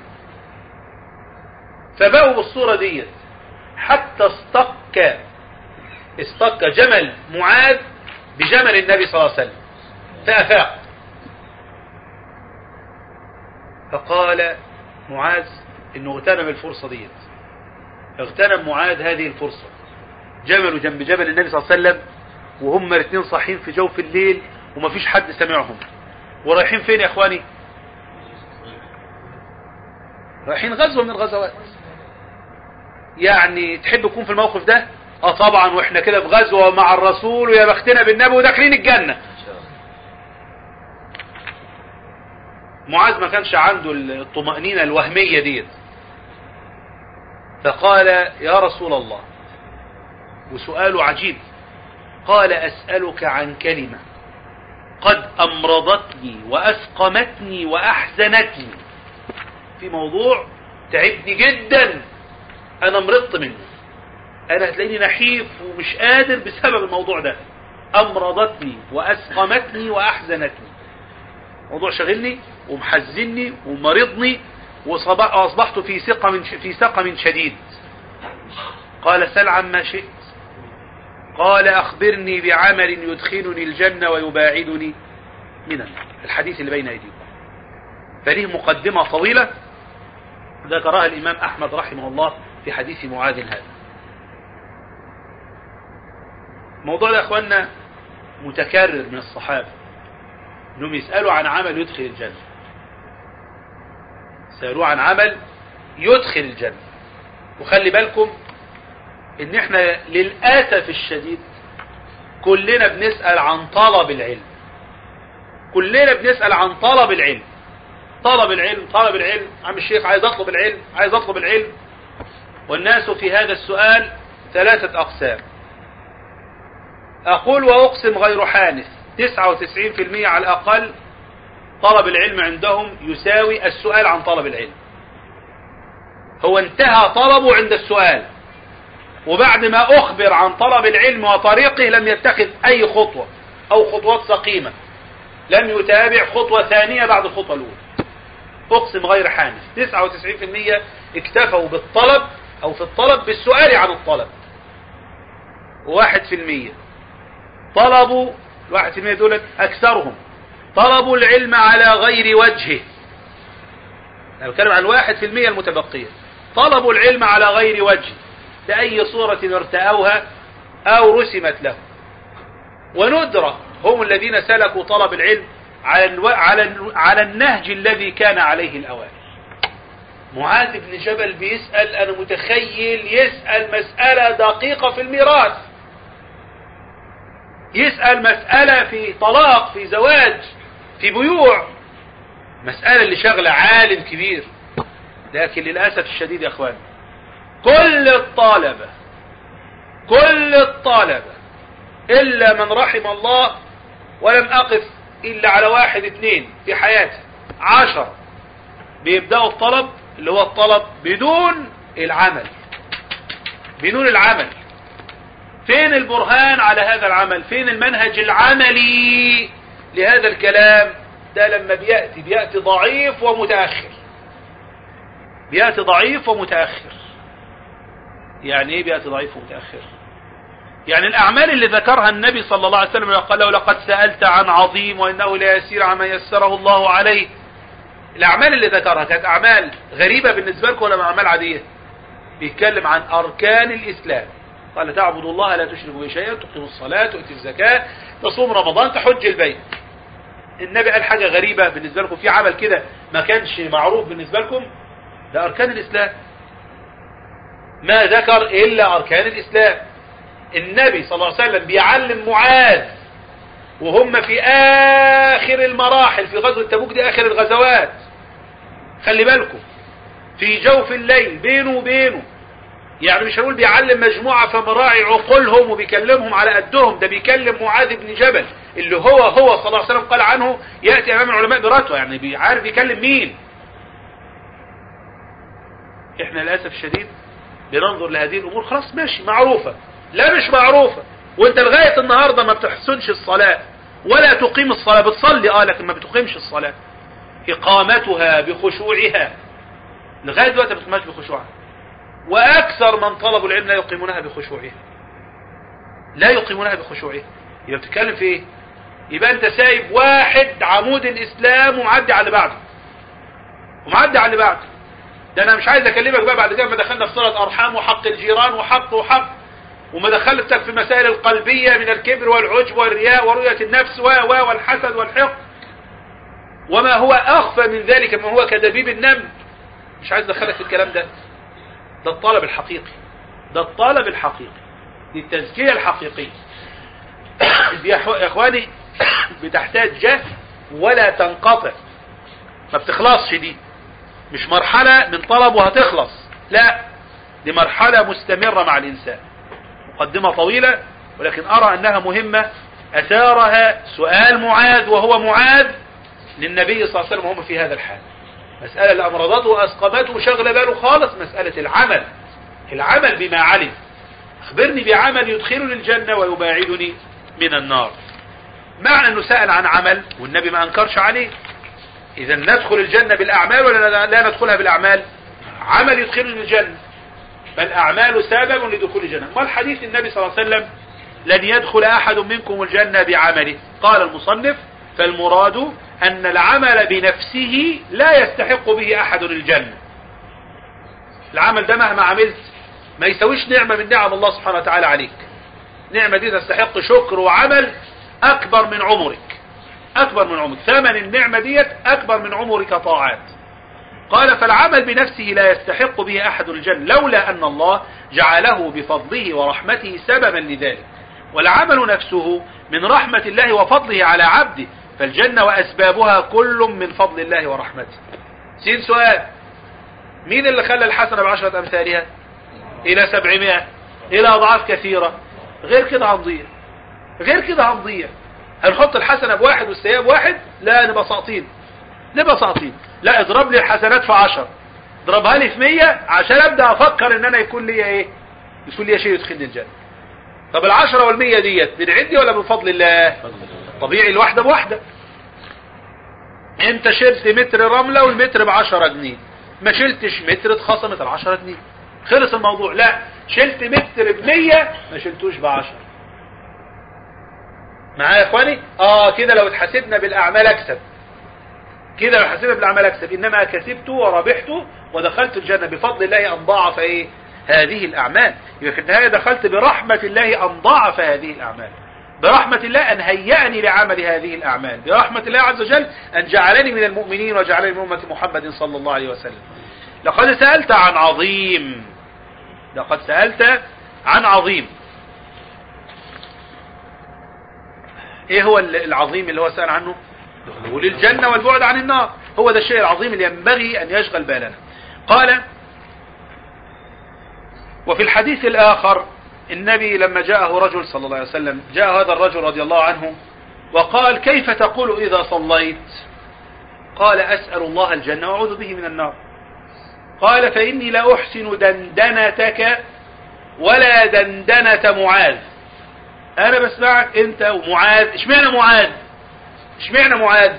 S6: فبقوا بالصورة ديت حتى استق استق جمل معاذ بجمل النبي صلى الله عليه وسلم فأفاق فقال معاذ انه اغتنم الفرصة ديت اغتنم معاذ هذه الفرصة جملوا جنب جبل النبي صلى الله عليه وسلم وهم الاثنين صاحيين في جوف الليل ومفيش حد سمعهم ورايحين فين يا اخواني رايحين غزوة من الغزوات يعني تحب تكون في الموقف ده اه طبعا واحنا كده في غزوة مع الرسول ويا بختنا بالنبي وداخلين الجنة معاذ ما كانش عنده الطمأنينة الوهمية ديت فقال يا رسول الله وسؤاله عجيب قال أسألك عن كلمة قد أمرضتني وأسقمتني وأحزنتني في موضوع تعبني جدا أنا مرضت منه أنا هتلاقيني نحيف ومش قادر بسبب الموضوع ده أمرضتني وأسقمتني وأحزنتني موضوع شغلني ومحزني ومرضني وأصبحت في سقم في سقم شديد قال سل عما شئت قال أخبرني بعمل يدخلني الجنة ويباعدني من النار الحديث اللي بين أيديكم فليه مقدمة طويلة ذكرها الإمام أحمد رحمه الله في حديث معاذ هذا موضوع ده يا أخوانا متكرر من الصحابة انهم يسألوا عن عمل يدخل الجنة سألوا عن عمل يدخل الجنة وخلي بالكم ان احنا للأسف الشديد كلنا بنسأل عن طلب العلم كلنا بنسأل عن طلب العلم طلب العلم طلب العلم عم الشيخ عايز اطلب العلم عايز اطلب العلم والناس في هذا السؤال ثلاثة اقسام اقول واقسم غير حانث 99% على الاقل طلب العلم عندهم يساوي السؤال عن طلب العلم هو انتهى طلبه عند السؤال وبعد ما أخبر عن طلب العلم وطريقه لم يتخذ أي خطوة أو خطوات سقيمة لم يتابع خطوة ثانية بعد الخطوة الأولى أقسم غير حانس 99% اكتفوا بالطلب أو في الطلب بالسؤال عن الطلب واحد في المية طلبوا الواحد في المية دولت أكثرهم طلبوا العلم على غير وجهه أنا بتكلم عن الواحد في المية المتبقية طلبوا العلم على غير وجه بأي صورة ارتأوها أو رسمت له وندرة هم الذين سلكوا طلب العلم على الو... على ال... على النهج الذي كان عليه الأوائل معاذ بن جبل بيسأل أنا متخيل يسأل مسألة دقيقة في الميراث يسأل مسألة في طلاق في زواج في بيوع مسألة اللي شغلة عالم كبير لكن للأسف الشديد يا أخوان كل الطالبة كل الطالبة إلا من رحم الله ولم أقف إلا على واحد اثنين في حياتي عشر بيبدأوا الطلب اللي هو الطلب بدون العمل بدون العمل فين البرهان على هذا العمل فين المنهج العملي لهذا الكلام ده لما بيأتي بيأتي ضعيف ومتأخر بيأتي ضعيف ومتأخر يعني ايه بيأتي ضعيف ومتأخر يعني الأعمال اللي ذكرها النبي صلى الله عليه وسلم قال له لقد سألت عن عظيم وإنه لا يسير عما يسره الله عليه الأعمال اللي ذكرها كانت أعمال غريبة بالنسبة لكم ولا أعمال عادية بيتكلم عن أركان الإسلام قال تعبد الله لا تشرك به شيئا تقيم الصلاة تؤتي الزكاة تصوم رمضان تحج البيت النبي قال حاجة غريبة بالنسبة لكم في عمل كده ما كانش معروف بالنسبة لكم ده أركان الإسلام ما ذكر إلا أركان الإسلام النبي صلى الله عليه وسلم بيعلم معاذ وهم في آخر المراحل في غزوة تبوك دي آخر الغزوات خلي بالكم في جوف الليل بينه وبينه يعني مش هنقول بيعلم مجموعة فمراعي عقولهم وبيكلمهم على قدهم ده بيكلم معاذ بن جبل اللي هو هو صلى الله عليه وسلم قال عنه يأتي أمام العلماء برتوة يعني بيعرف بيكلم مين احنا للأسف الشديد بننظر لهذه الأمور خلاص ماشي معروفة لا مش معروفة وانت لغاية النهاردة ما بتحسنش الصلاة ولا تقيم الصلاة بتصلي اه لكن ما بتقيمش الصلاة إقامتها بخشوعها لغاية دلوقتي ما بتقيمهاش بخشوعها وأكثر من طلبوا العلم لا يقيمونها بخشوعها لا يقيمونها بخشوعها يبقى بتتكلم في ايه يبقى انت سايب واحد عمود الإسلام ومعدي على اللي بعده ومعدي على اللي بعده ده انا مش عايز اكلمك بقى بعد كده ما دخلنا في صلة ارحام وحق الجيران وحق وحق وما دخلتك في المسائل القلبية من الكبر والعجب والرياء ورؤية النفس و و والحسد والحقد وما هو أخفى من ذلك ما هو كدبيب النمل مش عايز ادخلك في الكلام ده ده الطلب الحقيقي ده الطلب الحقيقي دي التزكية الحقيقية دي يا اخواني بتحتاج جهد ولا تنقطع ما بتخلصش دي مش مرحلة من طلب وهتخلص لا دي مرحلة مستمرة مع الإنسان مقدمة طويلة ولكن أرى أنها مهمة أثارها سؤال معاذ وهو معاذ للنبي صلى الله عليه وسلم وهم في هذا الحال مسألة اللي أمرضته وأسقمته وشغل باله خالص مسألة العمل العمل بما علم أخبرني بعمل يدخلني الجنة ويباعدني من النار معنى أنه سأل عن عمل والنبي ما أنكرش عليه إذا ندخل الجنة بالأعمال ولا لا ندخلها بالأعمال عمل يدخلني الجنة بل أعمال سبب لدخول الجنة ما الحديث النبي صلى الله عليه وسلم لن يدخل أحد منكم الجنة بعمله قال المصنف فالمراد أن العمل بنفسه لا يستحق به أحد الجنة العمل ده مهما عملت ما يسويش نعمة من نعم الله سبحانه وتعالى عليك نعمة دي تستحق شكر وعمل أكبر من عمرك أكبر من عمرك ثمن النعمة ديت أكبر من عمرك طاعات قال فالعمل بنفسه لا يستحق به أحد الجنة لولا أن الله جعله بفضله ورحمته سببا لذلك والعمل نفسه من رحمة الله وفضله على عبده فالجنة وأسبابها كل من فضل الله ورحمته سين سؤال مين اللي خلى الحسنة بعشرة أمثالها إلى سبعمائة إلى أضعاف كثيرة غير كده هنضيع غير كده هنضيع هنحط الحسنة بواحد والسيئة بواحد لا نبقى ساقطين نبقى ساقطين لا اضرب لي الحسنات في عشر اضربها لي في مية عشان ابدأ افكر ان انا يكون لي ايه يكون لي شيء يدخلني الجنة طب العشرة والمية ديت من عندي ولا من فضل الله طبيعي الواحدة بواحدة انت شلت متر رملة والمتر بعشرة جنيه ما شلتش متر اتخصمت العشرة جنيه خلص الموضوع لا شلت متر بمية ما شلتوش بعشرة معايا يا اخواني اه كده لو اتحسبنا بالاعمال اكسب كده لو حسبنا بالاعمال اكسب انما كسبت وربحت ودخلت الجنة بفضل الله ان ضاعف ايه هذه الاعمال يبقى في النهاية دخلت برحمة الله ان ضاعف هذه الاعمال برحمة الله أن هيأني لعمل هذه الأعمال برحمة الله عز وجل أن جعلني من المؤمنين وجعلني من أمة محمد صلى الله عليه وسلم لقد سألت عن عظيم لقد سألت عن عظيم ايه هو العظيم اللي هو سأل عنه دخول الجنة والبعد عن النار هو ده الشيء العظيم اللي ينبغي أن يشغل بالنا قال وفي الحديث الآخر النبي لما جاءه رجل صلى الله عليه وسلم جاء هذا الرجل رضي الله عنه وقال كيف تقول إذا صليت قال أسأل الله الجنة وأعوذ به من النار قال فإني لا أحسن دندنتك ولا دندنة معاذ أنا بسمعك أنت ومعاذ اشمعنى معاذ اشمعنى معاذ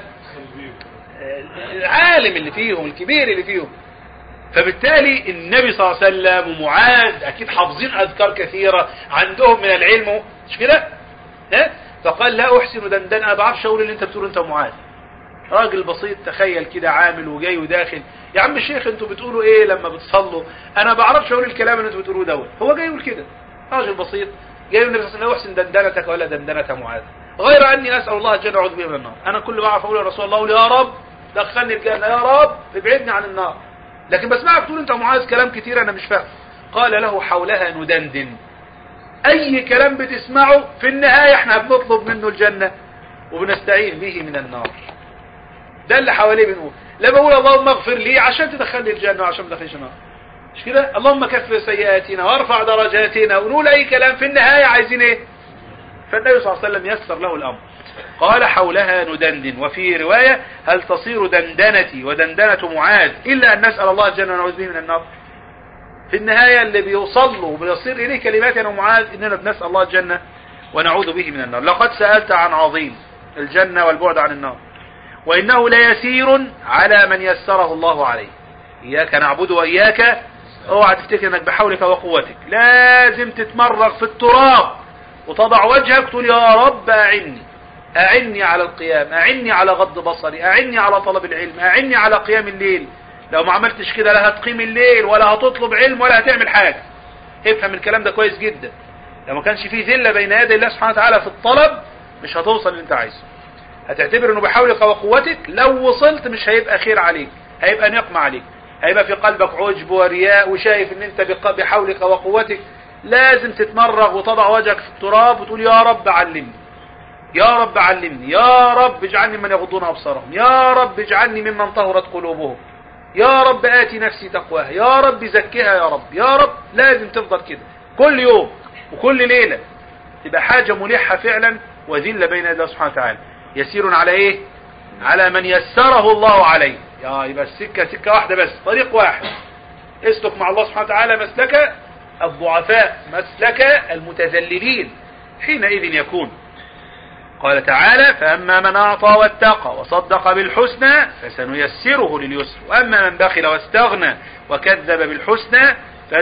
S6: العالم اللي فيهم الكبير اللي فيهم فبالتالي النبي صلى الله عليه وسلم ومعاذ أكيد حافظين أذكار كثيرة عندهم من العلم مش كده ها فقال لا أحسن دندن أنا بعرفش أقول اللي أنت بتقوله أنت ومعاذ راجل بسيط تخيل كده عامل وجاي وداخل يا عم الشيخ انتوا بتقولوا ايه لما بتصلوا انا بعرفش اقول الكلام اللي انتوا بتقولوه دوت هو جاي يقول كده راجل بسيط جاي النبي صلى الله عليه وسلم يحسن دندنتك ولا دندنة معاذ غير اني اسال الله الجنه واعوذ به من النار انا كل ما اعرف اقول يا رسول الله اقول يا رب دخلني الجنه يا رب ابعدني عن النار لكن بسمعك تقول انت يا معاذ كلام كتير انا مش فاهم قال له حولها ندندن اي كلام بتسمعه في النهايه احنا بنطلب منه الجنه وبنستعين به من النار ده اللي حواليه بنقول لا بقول اللهم اغفر لي عشان تدخلني الجنه وعشان ما تدخلنيش النار مش كده اللهم كفر سيئاتنا وارفع درجاتنا ونقول اي كلام في النهايه عايزين ايه فالنبي صلى الله عليه وسلم يسر له الامر قال حولها ندندن وفي رواية هل تصير دندنتي ودندنة معاذ إلا أن نسأل الله الجنة ونعوذ به من النار في النهاية اللي بيوصل له وبيصير إليه كلمات أنا ومعاذ إننا بنسأل الله الجنة ونعوذ به من النار لقد سألت عن عظيم الجنة والبعد عن النار وإنه ليسير على من يسره الله عليه إياك نعبد وإياك اوعى تفتكر انك بحولك وقوتك لازم تتمرغ في التراب وتضع وجهك تقول يا رب أعني أعني على القيام أعني على غض بصري أعني على طلب العلم أعني على قيام الليل لو ما عملتش كده لا هتقيم الليل ولا هتطلب علم ولا هتعمل حاجة افهم الكلام ده كويس جدا لو ما كانش فيه ذلة بين يدي الله سبحانه وتعالى في الطلب مش هتوصل اللي انت عايزه هتعتبر انه بحولك وقوتك لو وصلت مش هيبقى خير عليك هيبقى نقمة عليك هيبقى في قلبك عجب ورياء وشايف ان انت بحولك وقوتك لازم تتمرغ وتضع وجهك في التراب وتقول يا رب علمني يا رب علمني يا رب اجعلني من يغضون أبصارهم يا رب اجعلني ممن طهرت قلوبهم يا رب آتي نفسي تقواها يا رب زكها يا رب يا رب لازم تفضل كده كل يوم وكل ليلة تبقى حاجة ملحة فعلا وذلة بين الله سبحانه وتعالى يسير على ايه على من يسره الله عليه يا يبقى السكة سكة واحدة بس طريق واحد اسلك مع الله سبحانه وتعالى مسلك الضعفاء مسلك المتذللين حينئذ يكون قال تعالى فأما من أعطى واتقى وصدق بالحسنى فسنيسره لليسر وأما من بخل واستغنى وكذب بالحسنى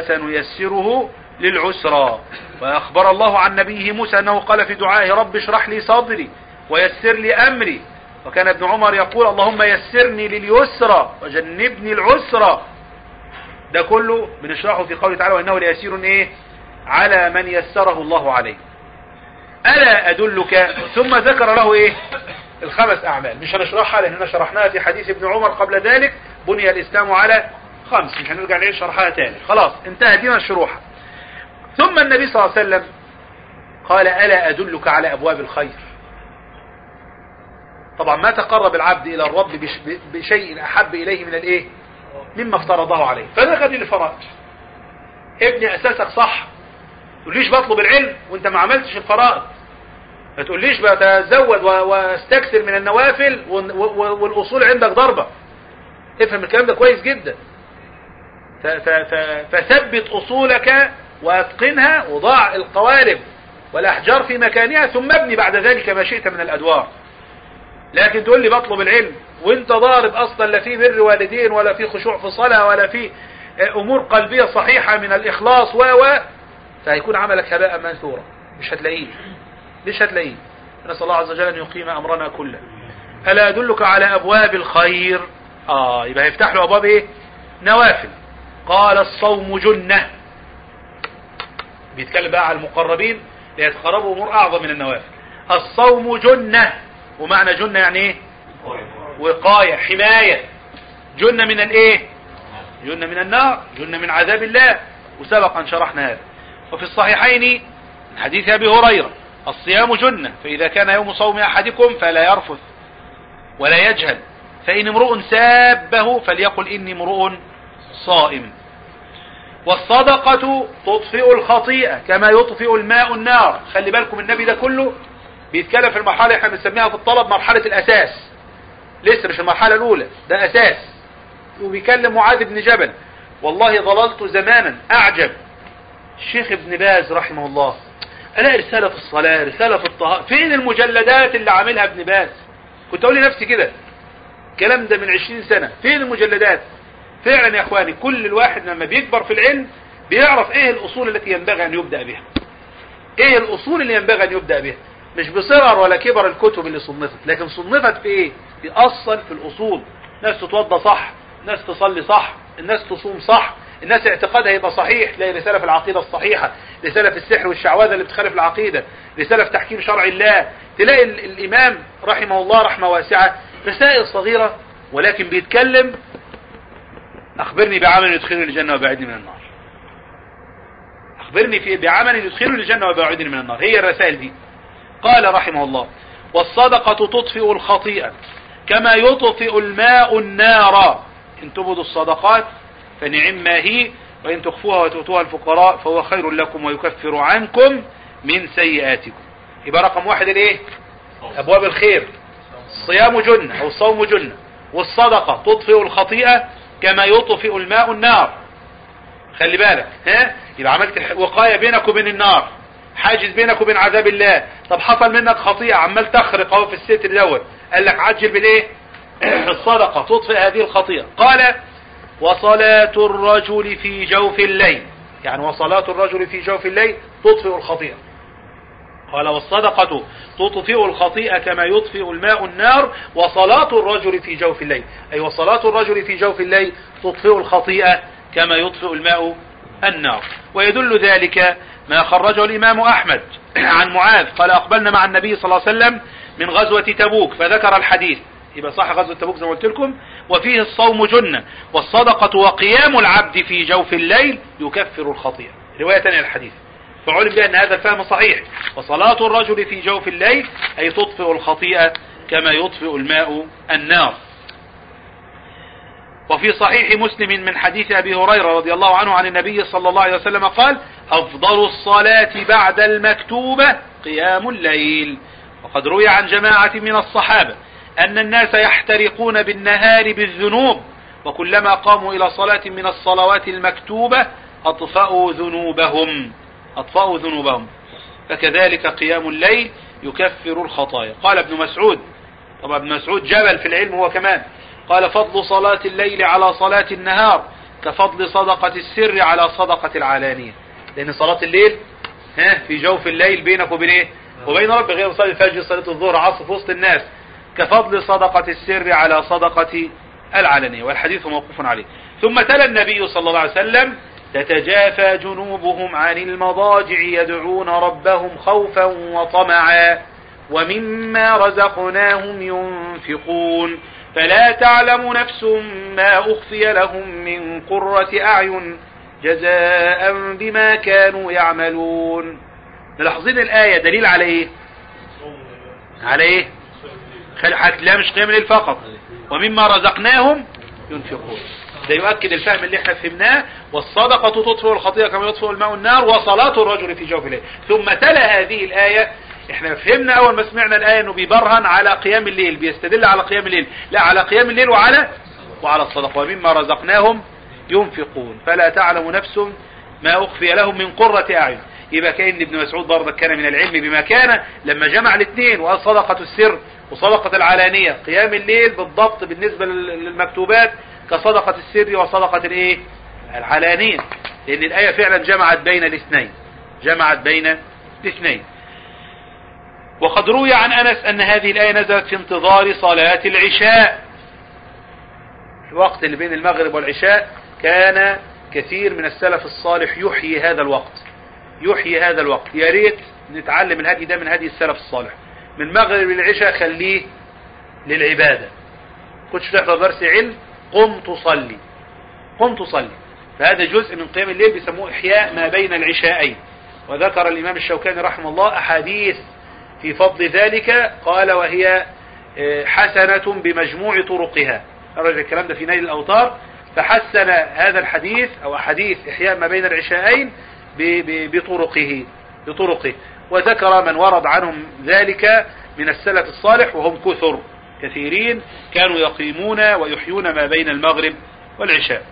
S6: فسنيسره للعسرى وأخبر الله عن نبيه موسى أنه قال في دعائه رب اشرح لي صدري ويسر لي أمري وكان ابن عمر يقول اللهم يسرني لليسرى وجنبني العسرى ده كله بنشرحه في قوله تعالى وإنه ليسير إيه على من يسره الله عليه ألا أدلك ثم ذكر له إيه الخمس أعمال مش هنشرحها لأننا شرحناها في حديث ابن عمر قبل ذلك بني الإسلام على خمس مش هنرجع نعيد شرحها تاني خلاص انتهى دينا الشروحة ثم النبي صلى الله عليه وسلم قال ألا أدلك على أبواب الخير طبعا ما تقرب العبد إلى الرب بشيء أحب إليه من الإيه مما افترضه عليه فده قد الفرائض ابني أساسك صح تقوليش بطلب العلم وانت ما عملتش الفرائض ما تقوليش بتزود واستكثر من النوافل والاصول عندك ضربة افهم الكلام ده كويس جدا فثبت اصولك واتقنها وضع القوالب والاحجار في مكانها ثم ابني بعد ذلك ما شئت من الادوار لكن تقول لي بطلب العلم وانت ضارب اصلا لا في بر والدين ولا في خشوع في صلاة ولا في امور قلبية صحيحة من الاخلاص و و فهيكون عملك هباء منثورا مش هتلاقيه مش هتلاقيه نسأل الله عز وجل أن يقيم أمرنا كله ألا أدلك على أبواب الخير آه يبقى هيفتح له أبواب إيه نوافل قال الصوم جنة بيتكلم بقى على المقربين ليتقربوا أمور أعظم من النوافل الصوم جنة ومعنى جنة يعني إيه وقاية حماية جنة من الإيه جنة من النار جنة من عذاب الله وسبق أن شرحنا هذا وفي الصحيحين من حديث أبي هريرة الصيام جنة فإذا كان يوم صوم أحدكم فلا يرفث ولا يجهل فإن امرؤ سابه فليقل إني امرؤ صائم والصدقة تطفئ الخطيئة كما يطفئ الماء النار خلي بالكم النبي ده كله بيتكلم في المرحلة احنا بنسميها في الطلب مرحلة الأساس لسه مش المرحلة الأولى ده أساس وبيكلم معاذ بن جبل والله ظللت زمانا أعجب الشيخ ابن باز رحمه الله ألاقي رسالة في الصلاة رسالة في الطهارة فين المجلدات اللي عاملها ابن باز كنت أقول لنفسي كده الكلام ده من عشرين سنة فين المجلدات فعلا يا أخواني كل الواحد لما بيكبر في العلم بيعرف ايه الأصول التي ينبغي أن يبدأ بها ايه الأصول اللي ينبغي أن يبدأ بها مش بصغر ولا كبر الكتب اللي صنفت لكن صنفت في ايه بيأصل في الأصول ناس تتوضى صح ناس تصلي صح الناس تصوم صح الناس اعتقادها يبقى صحيح تلاقي رسالة في العقيدة الصحيحة رسالة في السحر والشعوذة اللي بتخالف العقيدة رسالة في تحكيم شرع الله تلاقي ال- الإمام رحمه الله رحمة واسعة رسائل صغيرة ولكن بيتكلم أخبرني بعمل يدخلني الجنة وبعدني من النار أخبرني في بعمل يدخلني الجنة وبعدني من النار هي الرسائل دي قال رحمه الله والصدقة تطفئ الخطيئة كما يطفئ الماء النار إن تبدوا الصدقات فنعم ما هي وإن تخفوها وتؤتوها الفقراء فهو خير لكم ويكفر عنكم من سيئاتكم يبقى رقم واحد الايه أبواب الخير الصيام جنة أو الصوم جنة والصدقة تطفئ الخطيئة كما يطفئ الماء النار خلي بالك ها يبقى عملت الح- وقاية بينك وبين النار حاجز بينك وبين عذاب الله طب حصل منك خطيئة عمال تخرق اهو في الستر دوت قال لك عجل بالايه الصدقة تطفئ هذه الخطيئة قال وصلاة الرجل في جوف الليل يعني وصلاة الرجل في جوف الليل تطفئ الخطيئة قال والصدقة تطفئ الخطيئة كما يطفئ الماء النار وصلاة الرجل في جوف الليل أي وصلاة الرجل في جوف الليل تطفئ الخطيئة كما يطفئ الماء النار ويدل ذلك ما خرجه الإمام أحمد عن معاذ قال أقبلنا مع النبي صلى الله عليه وسلم من غزوة تبوك فذكر الحديث يبقى صح غزوة تبوك زي ما قلت لكم وفيه الصوم جنة والصدقة وقيام العبد في جوف الليل يكفر الخطيئة رواية تانية الحديث فعلم بأن هذا الفهم صحيح وصلاة الرجل في جوف الليل أي تطفئ الخطيئة كما يطفئ الماء النار وفي صحيح مسلم من حديث أبي هريرة رضي الله عنه عن النبي صلى الله عليه وسلم قال أفضل الصلاة بعد المكتوبة قيام الليل وقد روي عن جماعة من الصحابة أن الناس يحترقون بالنهار بالذنوب وكلما قاموا إلى صلاة من الصلوات المكتوبة أطفأوا ذنوبهم أطفأوا ذنوبهم فكذلك قيام الليل يكفر الخطايا قال ابن مسعود طبعا ابن مسعود جبل في العلم هو كمان قال فضل صلاة الليل على صلاة النهار كفضل صدقة السر على صدقة العلانية لأن صلاة الليل ها في جوف الليل بينك وبين ايه وبين رب غير صلاة الفجر صلاة الظهر عصر في وسط الناس كفضل صدقة السر على صدقة العلانية والحديث موقوف عليه ثم تلا النبي صلى الله عليه وسلم تتجافى جنوبهم عن المضاجع يدعون ربهم خوفا وطمعا ومما رزقناهم ينفقون فلا تعلم نفس ما أخفي لهم من قرة أعين جزاء بما كانوا يعملون ملاحظين الآية دليل على إيه على إيه خل- لا مش قيام الليل فقط ومما رزقناهم ينفقون ده يؤكد الفهم اللي احنا فهمناه والصدقة تطفئ الخطيئة كما يطفئ الماء النار وصلاة الرجل في جوف الليل ثم تلا هذه الآية احنا فهمنا اول ما سمعنا الآية انه بيبرهن على قيام الليل بيستدل على قيام الليل لا على قيام الليل وعلى وعلى الصدقة ومما رزقناهم ينفقون فلا تعلم نفس ما أخفي لهم من قرة أعين يبقى كأن ابن مسعود برضك كان من العلم بما كان لما جمع الاثنين وقال صدقة السر وصدقة العلانية قيام الليل بالضبط بالنسبة لل- للمكتوبات كصدقة السر وصدقة الايه العلانية لأن الآية فعلا جمعت بين الاثنين جمعت بين الاثنين وقد روي عن أنس أن هذه الآية نزلت في انتظار صلاة العشاء الوقت اللي بين المغرب والعشاء كان كثير من السلف الصالح يحيي هذا الوقت يحيي هذا الوقت يا ريت نتعلم الهدي ده من هدي السلف الصالح من المغرب للعشاء خليه للعبادة كنتش تحضر درس علم قم تصلي قم تصلي فهذا جزء من قيام الليل بيسموه إحياء ما بين العشاءين وذكر الإمام الشوكاني رحمه الله أحاديث في فضل ذلك قال وهي آه، حسنة بمجموع طرقها خرج الكلام ده في نيل الأوطار فحسن هذا الحديث أو أحاديث إحياء ما بين العشاءين ب- ب- بطرقه بطرقه وذكر من ورد عنهم ذلك من السلف الصالح وهم كثر كثيرين كانوا يقيمون ويحيون ما بين المغرب والعشاء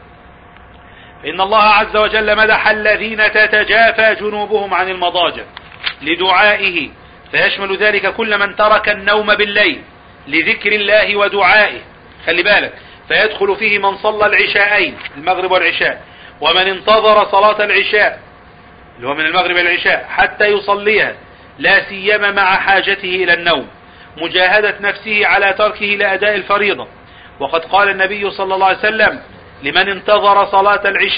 S6: فإن الله عز وجل مدح الذين تتجافى جنوبهم عن المضاجع لدعائه فيشمل ذلك كل من ترك النوم بالليل لذكر الله ودعائه خلي بالك فيدخل فيه من صلى العشاءين المغرب والعشاء ومن انتظر صلاة العشاء اللي هو من المغرب إلى العشاء حتى يصليها لا سيما مع حاجته إلى النوم مجاهدة نفسه على تركه لأداء الفريضة وقد قال النبي صلى الله عليه وسلم لمن انتظر صلاة العشاء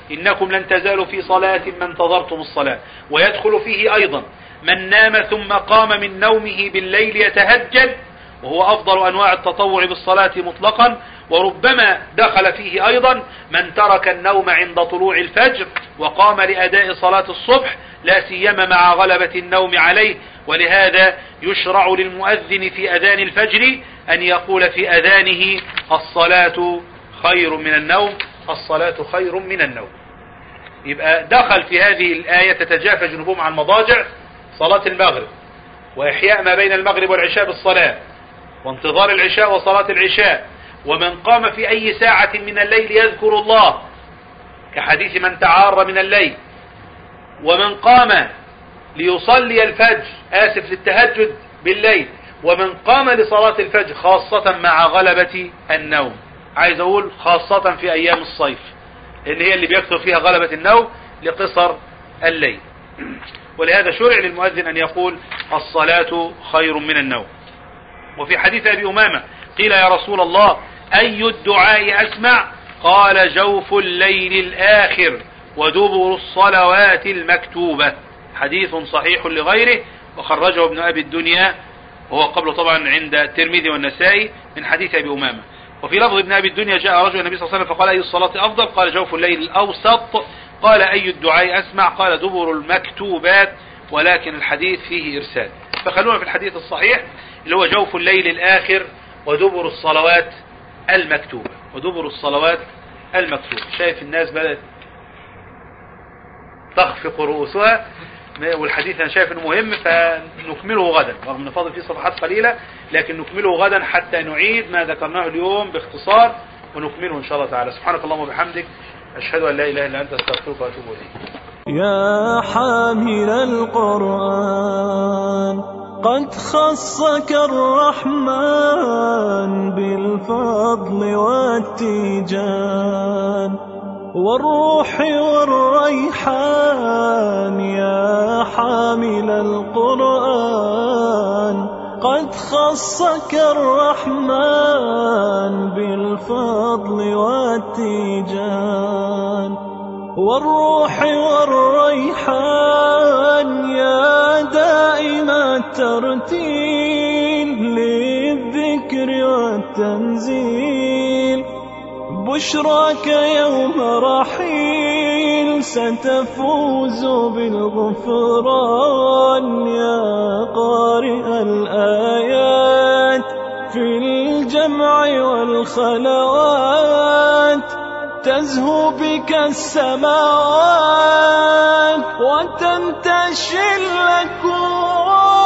S6: إنكم لن تزالوا في صلاة ما انتظرتم الصلاة ويدخل فيه أيضا من نام ثم قام من نومه بالليل يتهجد وهو أفضل أنواع التطوع بالصلاة مطلقا وربما دخل فيه أيضا من ترك النوم عند طلوع الفجر وقام لأداء صلاة الصبح لا سيما مع غلبة النوم عليه ولهذا يشرع للمؤذن في أذان الفجر أن يقول في أذانه الصلاة خير من النوم الصلاة خير من النوم يبقى دخل في هذه الآية تتجافى جنوبهم عن المضاجع صلاة المغرب وإحياء ما بين المغرب والعشاء بالصلاة وانتظار العشاء وصلاة العشاء ومن قام في أي ساعة من الليل يذكر الله كحديث من تعار من الليل ومن قام ليصلي الفجر آسف للتهجد بالليل ومن قام لصلاة الفجر خاصة مع غلبة النوم عايز أقول خاصة في أيام الصيف اللي هي اللي بيكثر فيها غلبة النوم لقصر الليل ولهذا شرع للمؤذن أن يقول الصلاة خير من النوم وفي حديث أبي أمامة قيل يا رسول الله أي الدعاء أسمع قال جوف الليل الآخر ودبر الصلوات المكتوبة حديث صحيح لغيره وخرجه ابن أبي الدنيا وهو قبله طبعا عند الترمذي والنسائي من حديث أبي أمامة وفي لفظ ابن أبي الدنيا جاء رجل النبي صلى الله عليه وسلم فقال أي الصلاة أفضل قال جوف الليل الأوسط قال أي الدعاء أسمع قال دبر المكتوبات ولكن الحديث فيه إرسال فخلونا في الحديث الصحيح اللي هو جوف الليل الآخر ودبر الصلوات المكتوبة ودبر الصلوات المكتوبة شايف الناس بدأت تخفق رؤوسها والحديث أنا شايف أنه مهم فنكمله غدا رغم أن فاضل فيه صفحات قليلة لكن نكمله غدا حتى نعيد ما ذكرناه اليوم باختصار ونكمله إن شاء الله تعالى سبحانك اللهم وبحمدك أشهد أن لا إله إلا أنت أستغفرك وأتوب إليك
S7: يا حامل القرآن قد خصك الرحمن بالفضل والتيجان والروح والريحان يا حامل القرآن قد خصك الرحمن بالفضل والتيجان والروح والريحان يا دائم الترتيل للذكر والتنزيل بشراك يوم رحيل ستفوز بالغفران يا قارئ الآيات في الجمع والخلوات تزهو بك السماوات وتنتشي الأكوان